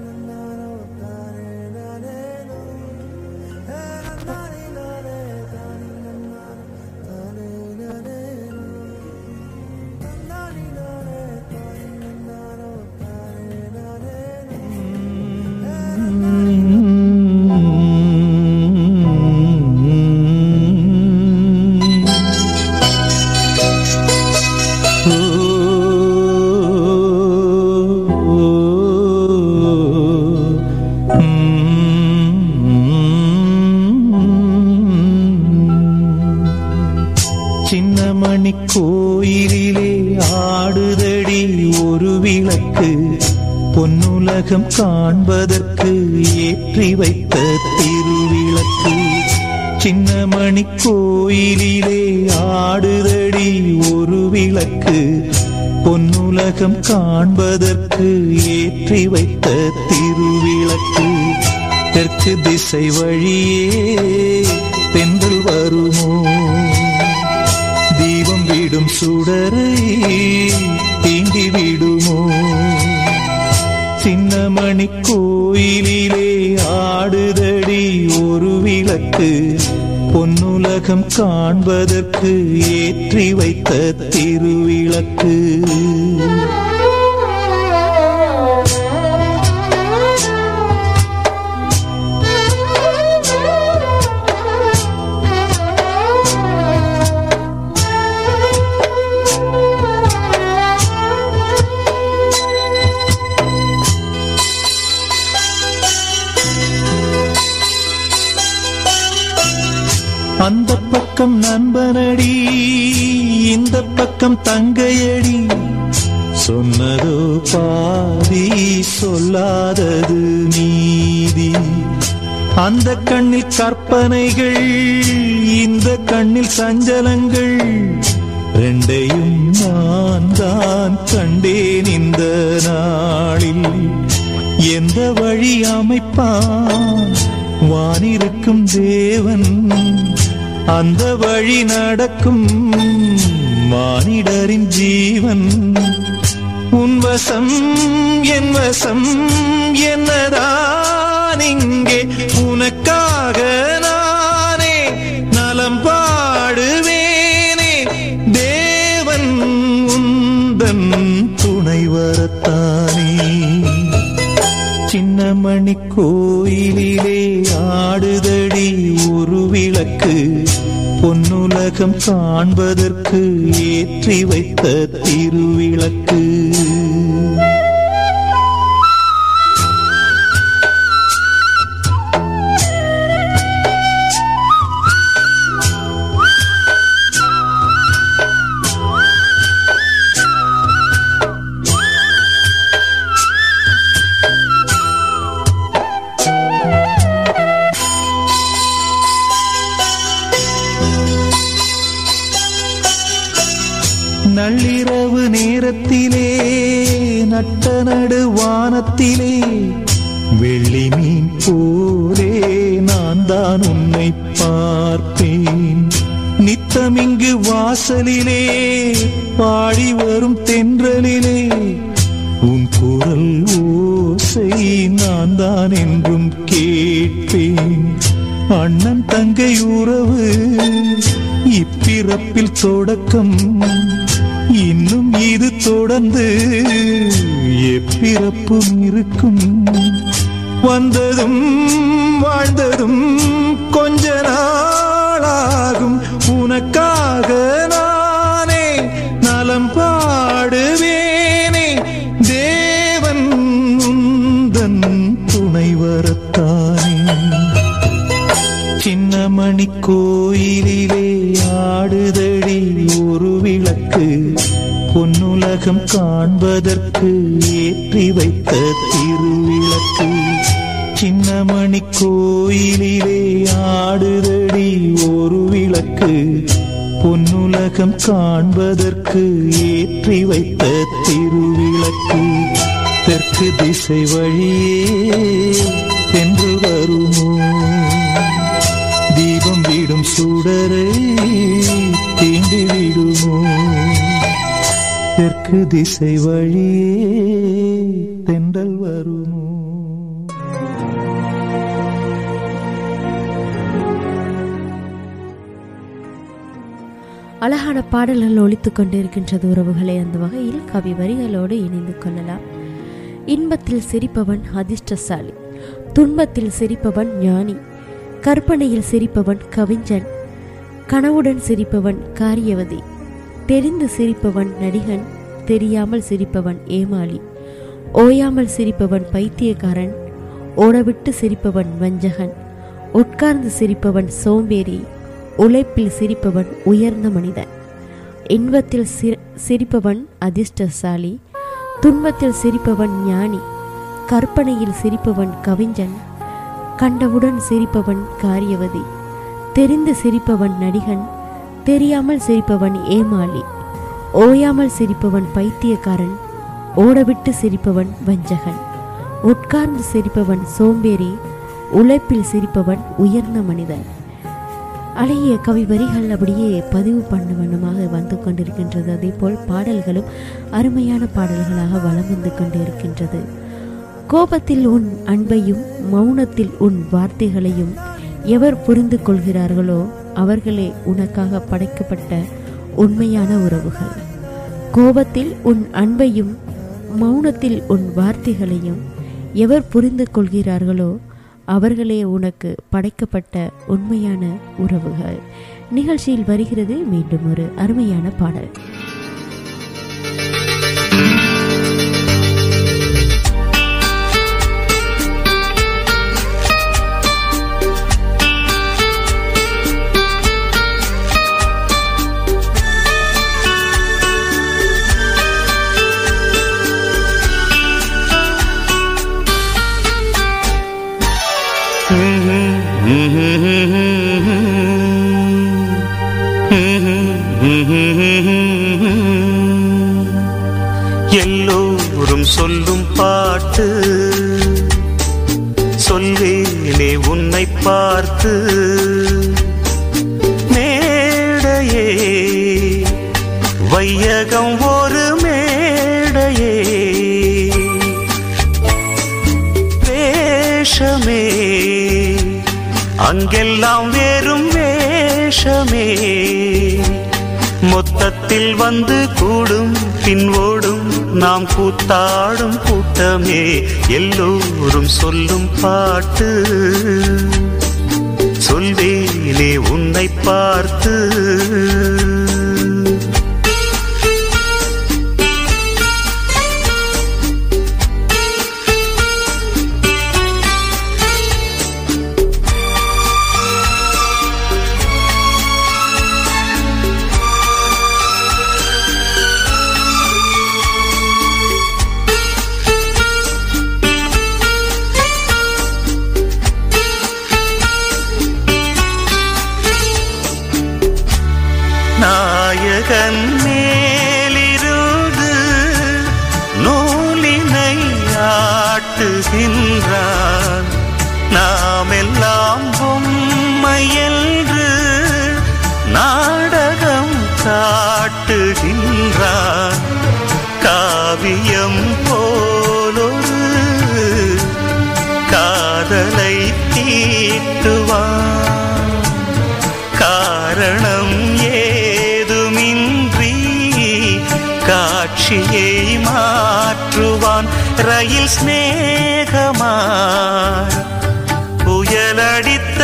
சின்னமணி கோயிலிலே ஆடுதடி ஒரு விளக்கு பொன்னுலகம் காண்பதற்கு ஏற்றி வைத்த திருவிளக்கு சின்னமணி கோயிலிலே ஆடுதடி ஒரு விளக்கு பொன்னுலகம் காண்பதற்கு ஏற்றி வைத்த திருவிளக்கு தெற்கு திசை வழியே தென்றல் வருமோ தீபம் விடும் சுடரை தீண்டி விடுமோ சின்னமணி கோயிலிலே ஆடுதடி ஒரு விளக்கு பொன்னுலகம் காண்பதற்கு ஏற்றி வைத்த திருவிளக்கு அந்த பக்கம் நண்பனடி இந்த பக்கம் தங்கையடி சொன்னதோ பாதி சொல்லாதது நீதி அந்த கண்ணில் கற்பனைகள் இந்த கண்ணில் சஞ்சலங்கள் ரெண்டையும் நான் தான் கண்டேன் இந்த நாளில் எந்த வழி அமைப்பான் வானிருக்கும் தேவன் அந்த வழி நடக்கும் மானிடரின் ஜீவன் உன் வசம் என் வசம் என்னதான் நான் இங்கே உனக்காக நானே நலம் பாடுவேனே தேவன் உந்தன் துணை வரத்தானே சின்னமணி கோயிலிலே ஆடுதடி ஒரு விளக்கு பொன்னுலகம் காண்பதற்கு ஏற்றி வைத்த திருவிளக்கு நள்ளிரவு நேரத்திலே நட்ட நடு வானத்திலே வெள்ளி மீன் போலே நான் தான் உன்னை பார்ப்பேன் நித்தமிங்கு வாசலிலே பாடி வரும் தென்றலிலே உன் குரல் ஓசை நான் தான் என்றும் கேட்பேன் அண்ணன் தங்கை உறவு இப்பிறப்பில் தொடக்கம் இன்னும் இது தொடர்ந்து எப்பிறப்பும் இருக்கும் வந்ததும் வாழ்ந்ததும் கொஞ்ச நாளாகும் உனக்காக நானே நலம் பாடுவேனே தேவன் உந்தன் துணை வரத்தானே சின்னமணி கோயிலிலே ஆடுதடி ஒரு விளக்கு பொன்னுலகம் காண்பதற்கு ஏற்றி வைத்த திருவிளக்கு சின்னமணி கோயிலிலே ஆடுதடி ஒரு விளக்கு பொன்னுலகம் காண்பதற்கு ஏற்றி வைத்த திருவிளக்கு தெற்கு திசை வழியே சென்று வருமோ தீபம் விடும் சுடரை தீண்டி விடுமோ தெற்கு திசை வழியே தென்றல் வருமோ அழகான பாடல்கள் ஒலித்துக் கொண்டிருக்கின்றது உறவுகளை அந்த வகையில் கவி வரிகளோடு இணைந்து கொள்ளலாம் இன்பத்தில் சிரிப்பவன் அதிர்ஷ்டசாலி துன்பத்தில் சிரிப்பவன் ஞானி கற்பனையில் சிரிப்பவன் கவிஞன் கனவுடன் சிரிப்பவன் காரியவதி தெரிந்து சிரிப்பவன் நடிகன் தெரியாமல் சிரிப்பவன் ஏமாளி ஓயாமல் சிரிப்பவன் பைத்தியக்காரன் ஓடவிட்டு சிரிப்பவன் வஞ்சகன் உட்கார்ந்து சிரிப்பவன் சோம்பேறி உழைப்பில் சிரிப்பவன் உயர்ந்த மனிதன் இன்பத்தில் சிரி- சிரிப்பவன் அதிர்ஷ்டசாலி துன்பத்தில் சிரிப்பவன் ஞானி கற்பனையில் சிரிப்பவன் கவிஞன் கண்டவுடன் சிரிப்பவன் காரியவதி தெரிந்து சிரிப்பவன் நடிகன் தெரியாமல் சிரிப்பவன் ஏமாளி ஓயாமல் சிரிப்பவன் பைத்தியக்காரன் ஓடவிட்டு சிரிப்பவன் வஞ்சகன் உட்கார்ந்து சிரிப்பவன் சோம்பேறி உழைப்பில் சிரிப்பவன் உயர்ந்த மனிதன் அழகிய கவி வரிகள் அப்படியே பதிவு பண்ண வண்ணமாக வந்து கொண்டிருக்கின்றது அதே போல் பாடல்களும் அருமையான பாடல்களாக வலம் வந்து கொண்டிருக்கின்றது கோபத்தில் உன் அன்பையும் மௌனத்தில் உன் வார்த்தைகளையும் எவர் புரிந்து கொள்கிறார்களோ அவர்களே உனக்காக படைக்கப்பட்ட உண்மையான உறவுகள் கோபத்தில் உன் அன்பையும் மௌனத்தில் உன் வார்த்தைகளையும் எவர் புரிந்து கொள்கிறார்களோ அவர்களே உனக்கு படைக்கப்பட்ட உண்மையான உறவுகள் நிகழ்ச்சியில் வருகிறது மீண்டும் ஒரு அருமையான பாடல் எல்லோரும் சொல்லும் பாட்டு சொல்வேனே உன்னை பார்த்து மேடையே வையகம் ஒரு மேடையே வேஷமே அங்கெல்லாம் வேறும் வேஷமே மொத்தத்தில் வந்து கூடும் பின்வோடும் நாம் கூத்தாடும் கூட்டமே எல்லோரும் சொல்லும் பாட்டு சொல்வேனே உன்னை பார்த்து நாயகன் மேலிருந்து நூலினை ஆட்டுகின்றான் நாம் எல்லாம் பொம்மை என்று நாடகம் காட்டுகின்றான் காவியம் போலொரு காதலை தீட்டுவான் காரணம் ஏதுமின்றி காட்சியை மாற்றுவான் ரயில் சிநேகமாய் புயலடித்த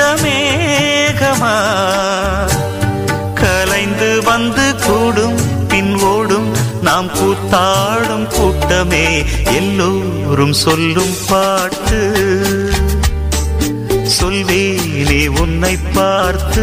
மேகமாய் கலைந்து வந்து கூடும் பின் ஓடும் நாம் கூத்தாடும் கூட்டமே எல்லோரும் சொல்லும் பாட்டு சொல்வேனே உன்னை பார்த்து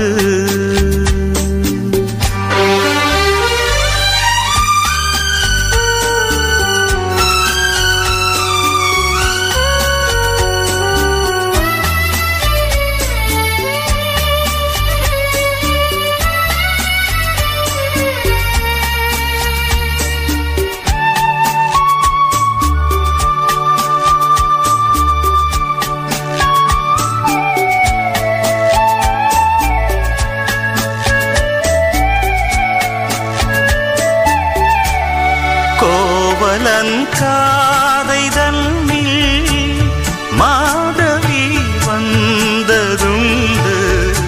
கோவலன் காதை தன்னில் மாதவி வந்ததுண்டு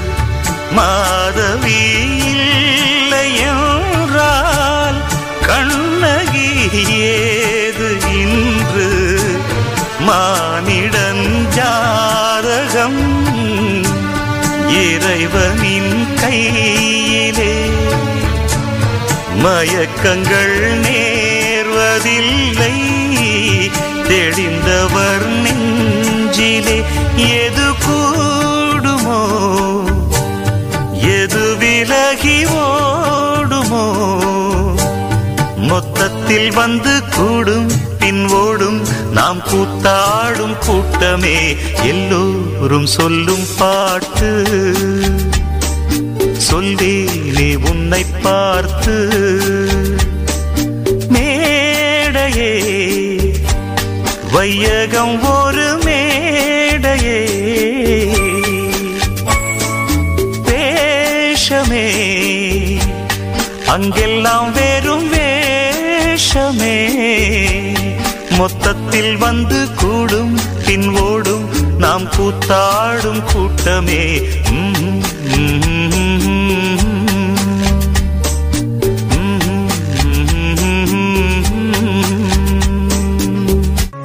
மாதவி இல்லை என்றால் கண்ணகி ஏது இன்று மானிடன் ஜாதகம் இறைவனின் கையிலே மயக்கங்கள் நேர்வதில்லை தெளிந்தவர் நெஞ்சிலே எது கூடுமோ எது விலகி ஓடுமோ மொத்தத்தில் வந்து கூடும் பின் ஓடும் நாம் கூத்தாடும் கூட்டமே எல்லோரும் சொல்லும் பாட்டு சொல்வேனே உன்னை பார்த்து மேடையே வையகம் ஒரு மேடையே வேஷமே அங்கெல்லாம் வெறும் வேஷமே மொத்தத்தில் வந்து கூடும் பின் ஓடும் நாம் கூத்தாடும் கூட்டமே ம்ம், ம்ம், ம்ம்.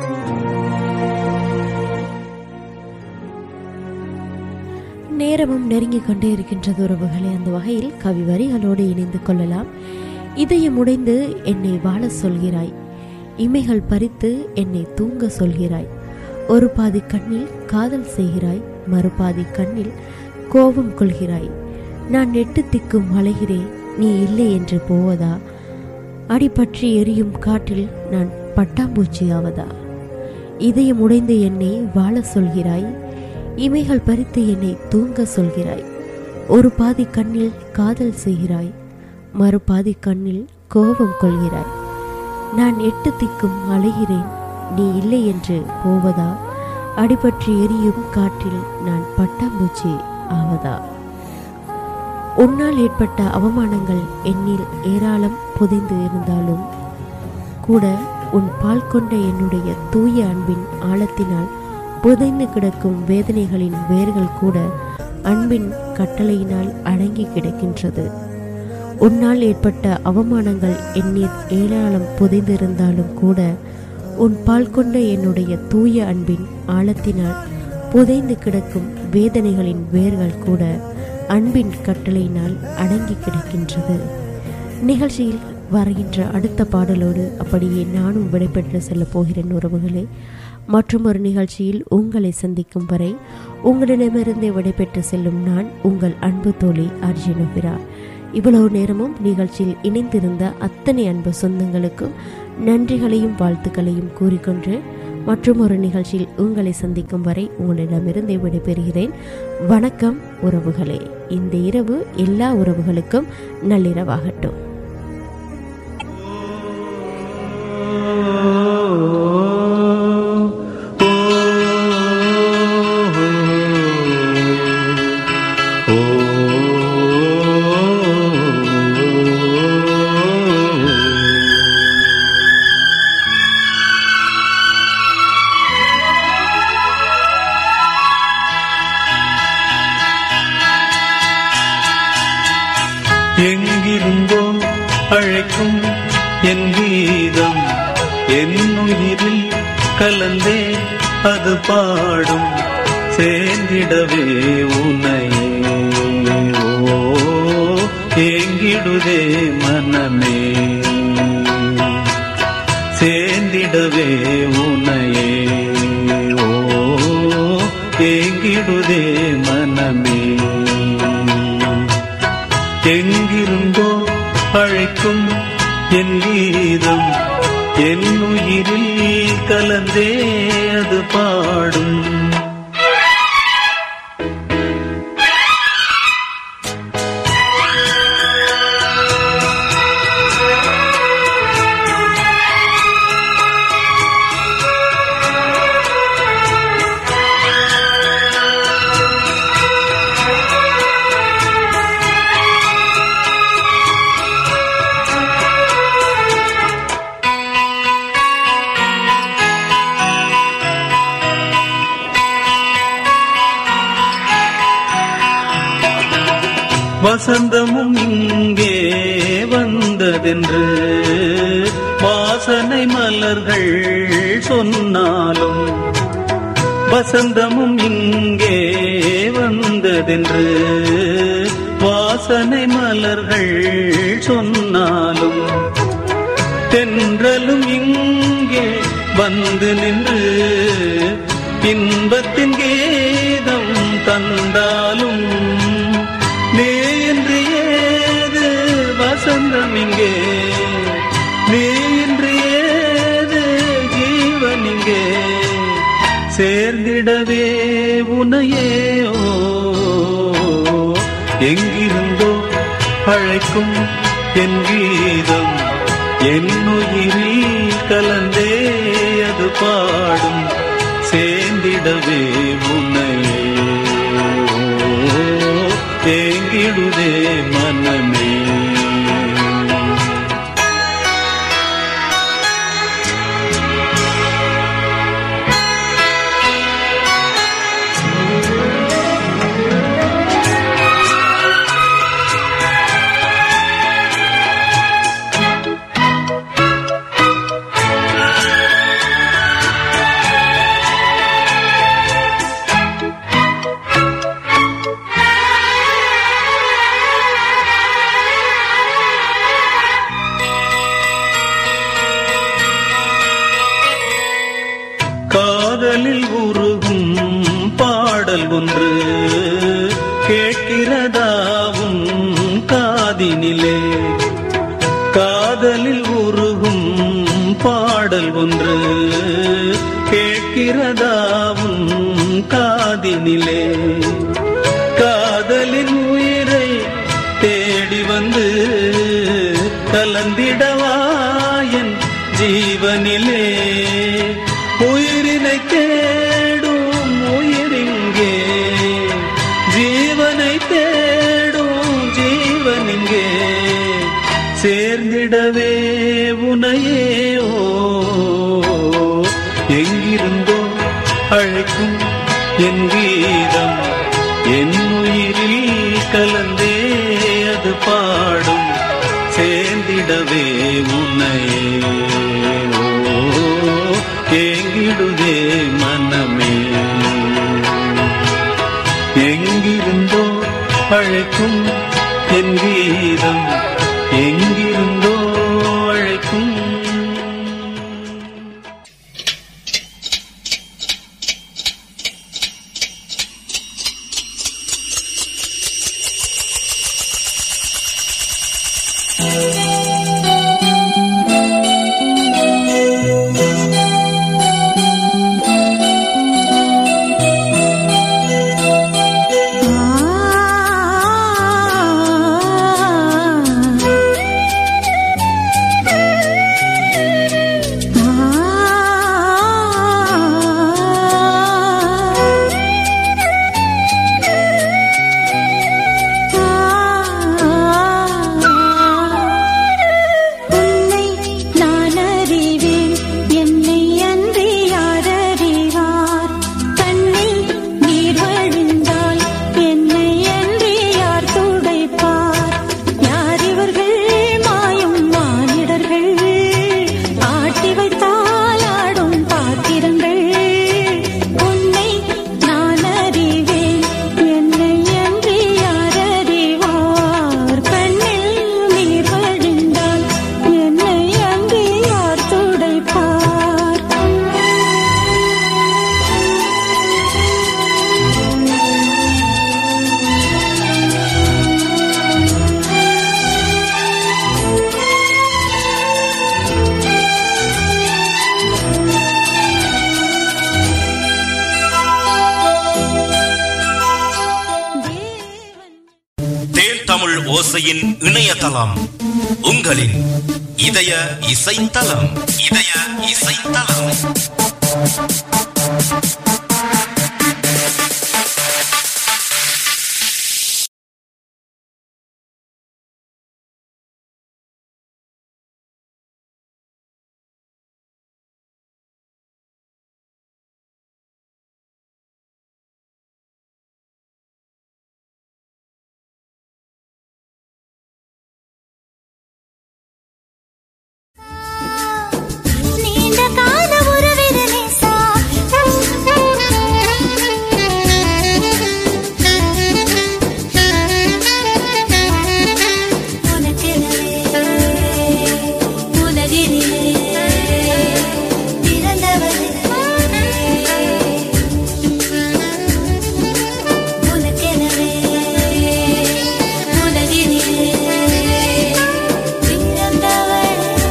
நேரமும் நெருங்கிக் கொண்டே இருக்கின்றது உறவுகளே அந்த வகையில் கவி வரிகளோடு இணைந்து கொள்ளலாம் இதயம் உடைந்து என்னை வாழ சொல்கிறாய் இமைகள் பறித்து என்னை தூங்க சொல்கிறாய் ஒரு பாதி கண்ணில் காதல் செய்கிறாய் மறுபாதி கண்ணில் கோபம் கொள்கிறாய் நான் எட்டு திக்கும் அலைகிறேன் நீ இல்லை என்று போவதா அடிபற்றி எரியும் காற்றில் நான் பட்டாம்பூச்சி ஆவதா இதயம் உடைந்து என்னை வாழ சொல்கிறாய் இமைகள் பறித்து என்னை தூங்க சொல்கிறாய் ஒரு பாதி கண்ணில் காதல் செய்கிறாய் மறு பாதி கண்ணில் கோபம் கொள்கிறாய் நான் எட்டு திக்கும் அலைகிறேன் நீ இல்லை என்று போவதா அடிபற்றி எரியும் காற்றில் நான் பட்டாம்பூச்சி ஆவதா உன்னால் ஏற்பட்ட அவமானங்கள் என்னில் ஏராளம் புதைந்து இருந்தாலும் கூட உன் பால் கொண்ட என்னுடைய தூய அன்பின் ஆழத்தினால் புதைந்து கிடக்கும் வேதனைகளின் வேர்கள் கூட அன்பின் கட்டளையினால் அடங்கி கிடக்கின்றது உன்னால் ஏற்பட்ட அவமானங்கள் என்னில் ஏராளம் புதைந்திருந்தாலும் கூட உன் பால் கொண்ட என்னுடைய தூய அன்பின் ஆழத்தினால் புதைந்து கிடக்கும் வேதனைகளின் வேர்கள் கூட அன்பின் கட்டளையினால் அடங்கி கிடக்கின்றது நிகழ்ச்சியில் வருகின்ற அடுத்த பாடலோடு அப்படியே நானும் விடைபெற்று செல்லப் போகிறேன் உறவுகளே மற்றும் ஒரு நிகழ்ச்சியில் உங்களை சந்திக்கும் வரை உங்களிடமிருந்தே விடைபெற்று செல்லும் நான் உங்கள் அன்பு தோழி அர்ஜுனபிரா இவ்வளவு நேரமும் நிகழ்ச்சியில் இணைந்திருந்த அத்தனை அன்பு சொந்தங்களுக்கும் நன்றிகளையும் வாழ்த்துக்களையும் கூறிக்கொண்டு மற்றும் ஒரு நிகழ்ச்சியில் உங்களை சந்திக்கும் வரை உங்களிடமிருந்தே விடைபெறுகிறேன் வணக்கம் உறவுகளே இந்த இரவு எல்லா உறவுகளுக்கும் நள்ளிரவாகட்டும் எங்கிருந்தோ அழைக்கும் என் கீதம் என் உயிரில் கலந்தே அது பாடும் சேர்ந்திடவே உனையே ஓ ஏங்கிடுதே மனமே சேர்ந்திடவே உனையே ஓ ஏங்கிடுதே மனமே எங்கிருந்தோ அழைக்கும் என் கீதம் என் உயிரில் கலந்தே அது பாடும் வசந்தமும் இங்கே வந்ததென்று வாசனை மலர்கள் சொன்னாலும் வசந்தமும் இங்கே வந்ததென்று வாசனை மலர்கள் சொன்னாலும் தென்றலும் இங்கே வந்து நின்று இன்பத்தின் கீதம் தந்தாலும் நீ இன்று ஏது வசந்தம் இங்கே நீ இன்று ஏது ஜீவன் இங்கே சேர்ந்திடவே உனையே ஓ எங்கிருந்தோ அழைக்கும் என் கீதம் என் உயிரில் கலந்தே அது பாடும் சேர்ந்திடவே உன்னையே ஓ, ஏங்கிடுதே மனமே காதலில் உருகும் பாடல் ஒன்று கேட்கிறதாவும் காதினிலே காதலில் உருகும் பாடல் ஒன்று கேட்கிறதாவும் காதினிலே காதலின் உயிரை தேடி வந்து கலந்திடவாயன் ஜீவனிலே உயிரினை தேடும் உயிரிங்கே ஜீவனை தேடும் ஜீவனிங்கே சேர்ந்திடவே உனையே ஓ எங்கிருந்தோ அழைக்கும் என் கீதம் என் உயிர் எங்கிருந்தோ அழைக்கும் என் கீதம் எங்கிருந்தோ அழைக்கும் உன்னை நான் அறிவேன் என்னை அன்றி யார் அறிவார் கண்ணில் நீர் வழிந்தால் என்னை அன்றி யார் துடைப்பார் யார் இவர்கள் மாயும் மானிடர்கள் ஆட்டி வைத்தால் ஆடும் பாத்திரங்கள் உன்னை நான் அறிவேன் என்னை அன்றி யார் அறிவார் கண்ணில் நீர் வழிந்தால் என்னை அன்றி யார் துடைப்பார் தேன் தமிழ் ஓசையின் இணையதளம் உங்களின் இதய இசைத்தலம் இதய இசைத்தலம் நீண்ட கால உறவிது நேசா உனக்கெனவே உலகினிலே பிறந்தவளே உனக்கெனவே உலகினிலே பிறந்தவளே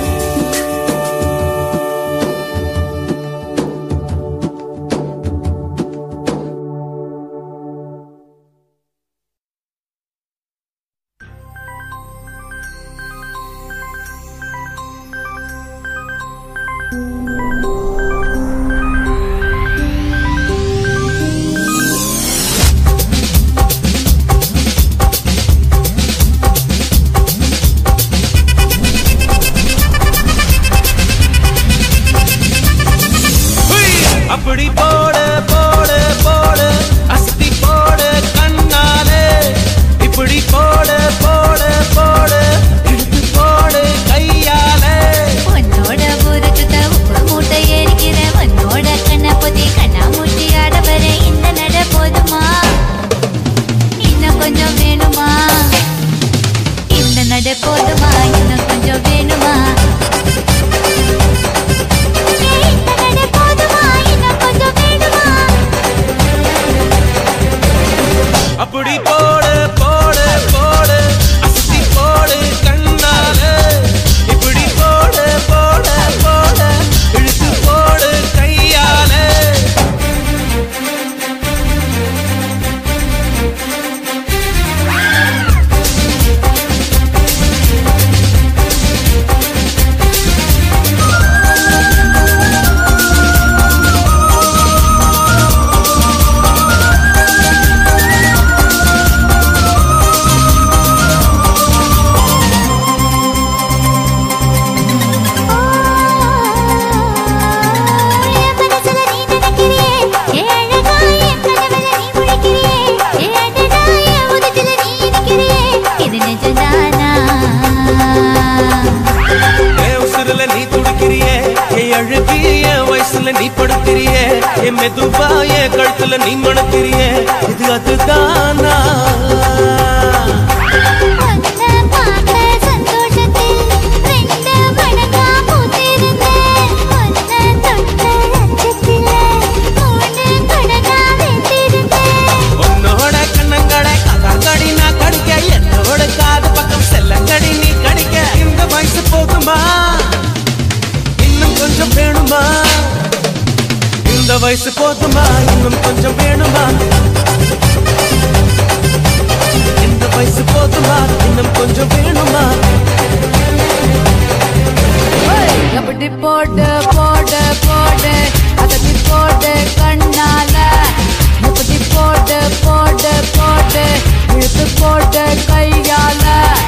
அப்படி போடு போடு போடு அஸ்தி போடு கண்ணாலே இப்படி போடு போடு போடு இழுத்து போடு கையாலே உன்னோட ஊருக்கு உப்பு மூட்டை எரிக்கிற உன்னோட கண்ண பொதி கண்ணா மூட்டி ஆட வர இந்த நட போதுமா இன்னும் கொஞ்சம் வேணுமா இந்த நட போதுமா இன்னும் கொஞ்சம் வேணுமா ஏய், இந்த நட போதுமா இன்னும் கொஞ்சம் வேணுமா அப்படி போடு போடு போடு அஸ்தி போடு கண்ணாலே இப்படி போடு போடு போடு இழுத்து போடு கையாலே ஆ மெதுவா என் கழுத்துல நீ மணக்கிறிய இது அதுதானா உன்னை பார்த்த சந்தோஷத்தில் ரெண்டு மடங்கா பூத்திருந்தேன். உன்னை தொட்ட அச்சத்திலே மூணு மடங்கா வெந்திருந்தேன். உன்னோட கண்ணங்கடை கதாங்கடி நான் கடிக்க என்னோட காது பக்கம் செல்லங்கடி நீ கடிக்க இந்த வயசு போதுமா இன்னும் கொஞ்சம் வேணுமா இந்த வயசு போதுமா இன்னும் கொஞ்சம் வேணுமா இந்த வயசு போதுமா இன்னும் கொஞ்சம் வேணுமா எப்படி போட்டு போட்டு போட்டு அதட்டி போட்டு கண்ணால முப்பத்தி போட்டு போட்டு போட்டு இழுத்து போட்டு கையால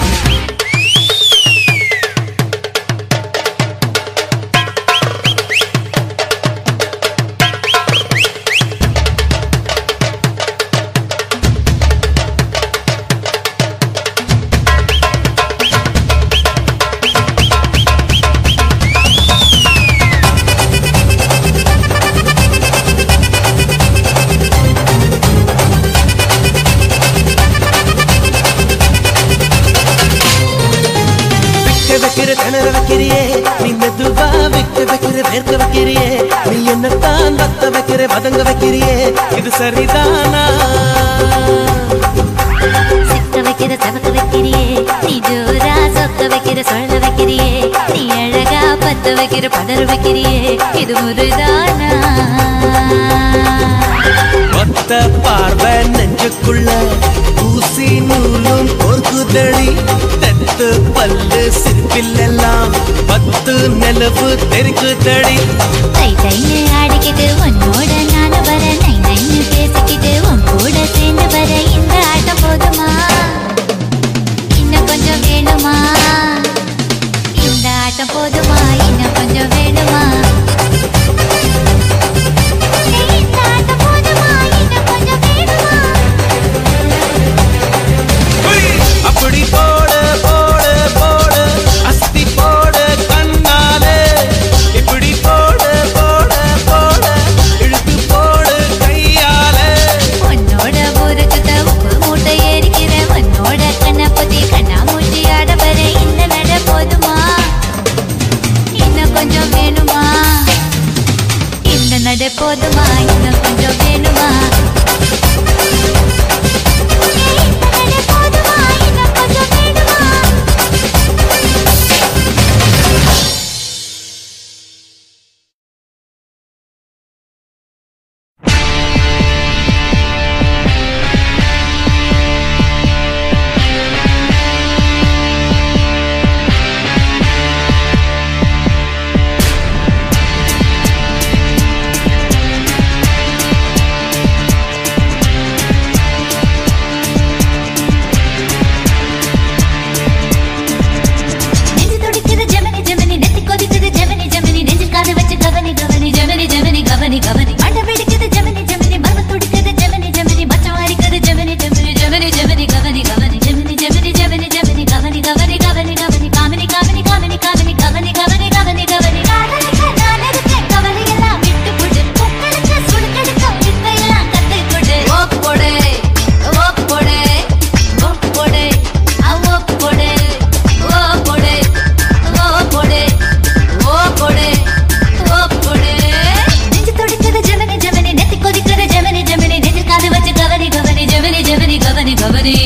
விக்க வைக்கிற திணற வைக்கிறியே நீ மெதுவா விக்க வைக்கிற வேர்க்க வைக்கிறியே நீ என்னத்தான் வத்த வைக்கிற வதங்க வைக்கிறியே இது சரிதானா சிக்க வைக்கிற சமக்க வைக்கிறியே நீ ஜோரா சொக்க வைக்கிற சொல்ல வைக்கிறியே நீ அழகா பத்த வைக்கிற பதற வைக்கிறியே இது முருதானா ஒத்த பார்வை நெஞ்சுக்குள்ள ஊசி நூலும் பொறுக்குதடி தெத்து பல்லு சிற்பில்லெல்லாம் பத்து நிலவு தெரிக்குதடி தை தைன்னு ஆடிக்கிட்டு உன்னோட நானும் வர நை நைன்னு பேசிக்கிட்டு உன் கூட சேர்ந்து வர இந்த ஆட்டம் போதுமா இன்னும் கொஞ்சம் வேணுமா இந்த ஆட்டம் போதுமா இன்னும் கொஞ்சம் வேணுமா இந்த ஆட்டம் போதுமா இன்னும் கொஞ்சம் வேணுமா அப்படி போடு போடு போடு அஸ்தி போடு கண்ணாலே இப்படி போடு போடு போடு இழுத்து போடு கையாலே உன்னோட ஊருக்கு உப்பு மூட்டை ஏறிக்கிற உன்னோட கண்ணை பத்தி கண்ணா மூச்சி ஆட வர இந்த நட போதுமா இன்னும் கொஞ்சம் வேணுமா இந்த நட போதுமா இன்னும் கொஞ்சம் வேணுமா இந்த நட போதுமா இன்னும் கொஞ்சம் வேணுமா நெஞ்சு துடிக்குது ஜெமினி ஜெமினி நெத்தி கொதிக்குது ஜெமினி ஜெமினி நெஞ்சு காது வச்சு கவனி கவனி ஜெமினி ஜெமினி கவனி கவனி மண்ட வெடிக்குது ஜெமினி ஜெமினி மர்ம துடிக்குது ஜெமினி ஜெமினி மச்சம் அரிக்குது ஜெமினி ஜெமினி ஜெமினி ஜெமினி கவனி கவனி ஜெமினி ஜெமினி ஜெமினி ஜெமினி கவனி கவனி கவனி கவனி காமினி காமினி காமினி காமினி கவனி கவனி கவனி கவனி காதலுக்கு நான் இருக்கேன் கவலையெல்லாம் விட்டு போடு பொங்கலுக்கு சுடுக்கெடுக்கும் வித்தையெல்லாம் கத்துக் கொடு ஓப் போடு ஓப் போடு ஓப் போடு ஓப் போடு ஓ போடு ஓ போடு ஓ போடு ஓ போடு நெஞ்சு துடிக்குது ஜெமினி ஜெமினி நெத்தி கொதிக்குது ஜெமினி ஜெமினி நெஞ்சில் காது வச்சு கவனி கவனி ஜெமினி ஜெமினி கவனி கவனி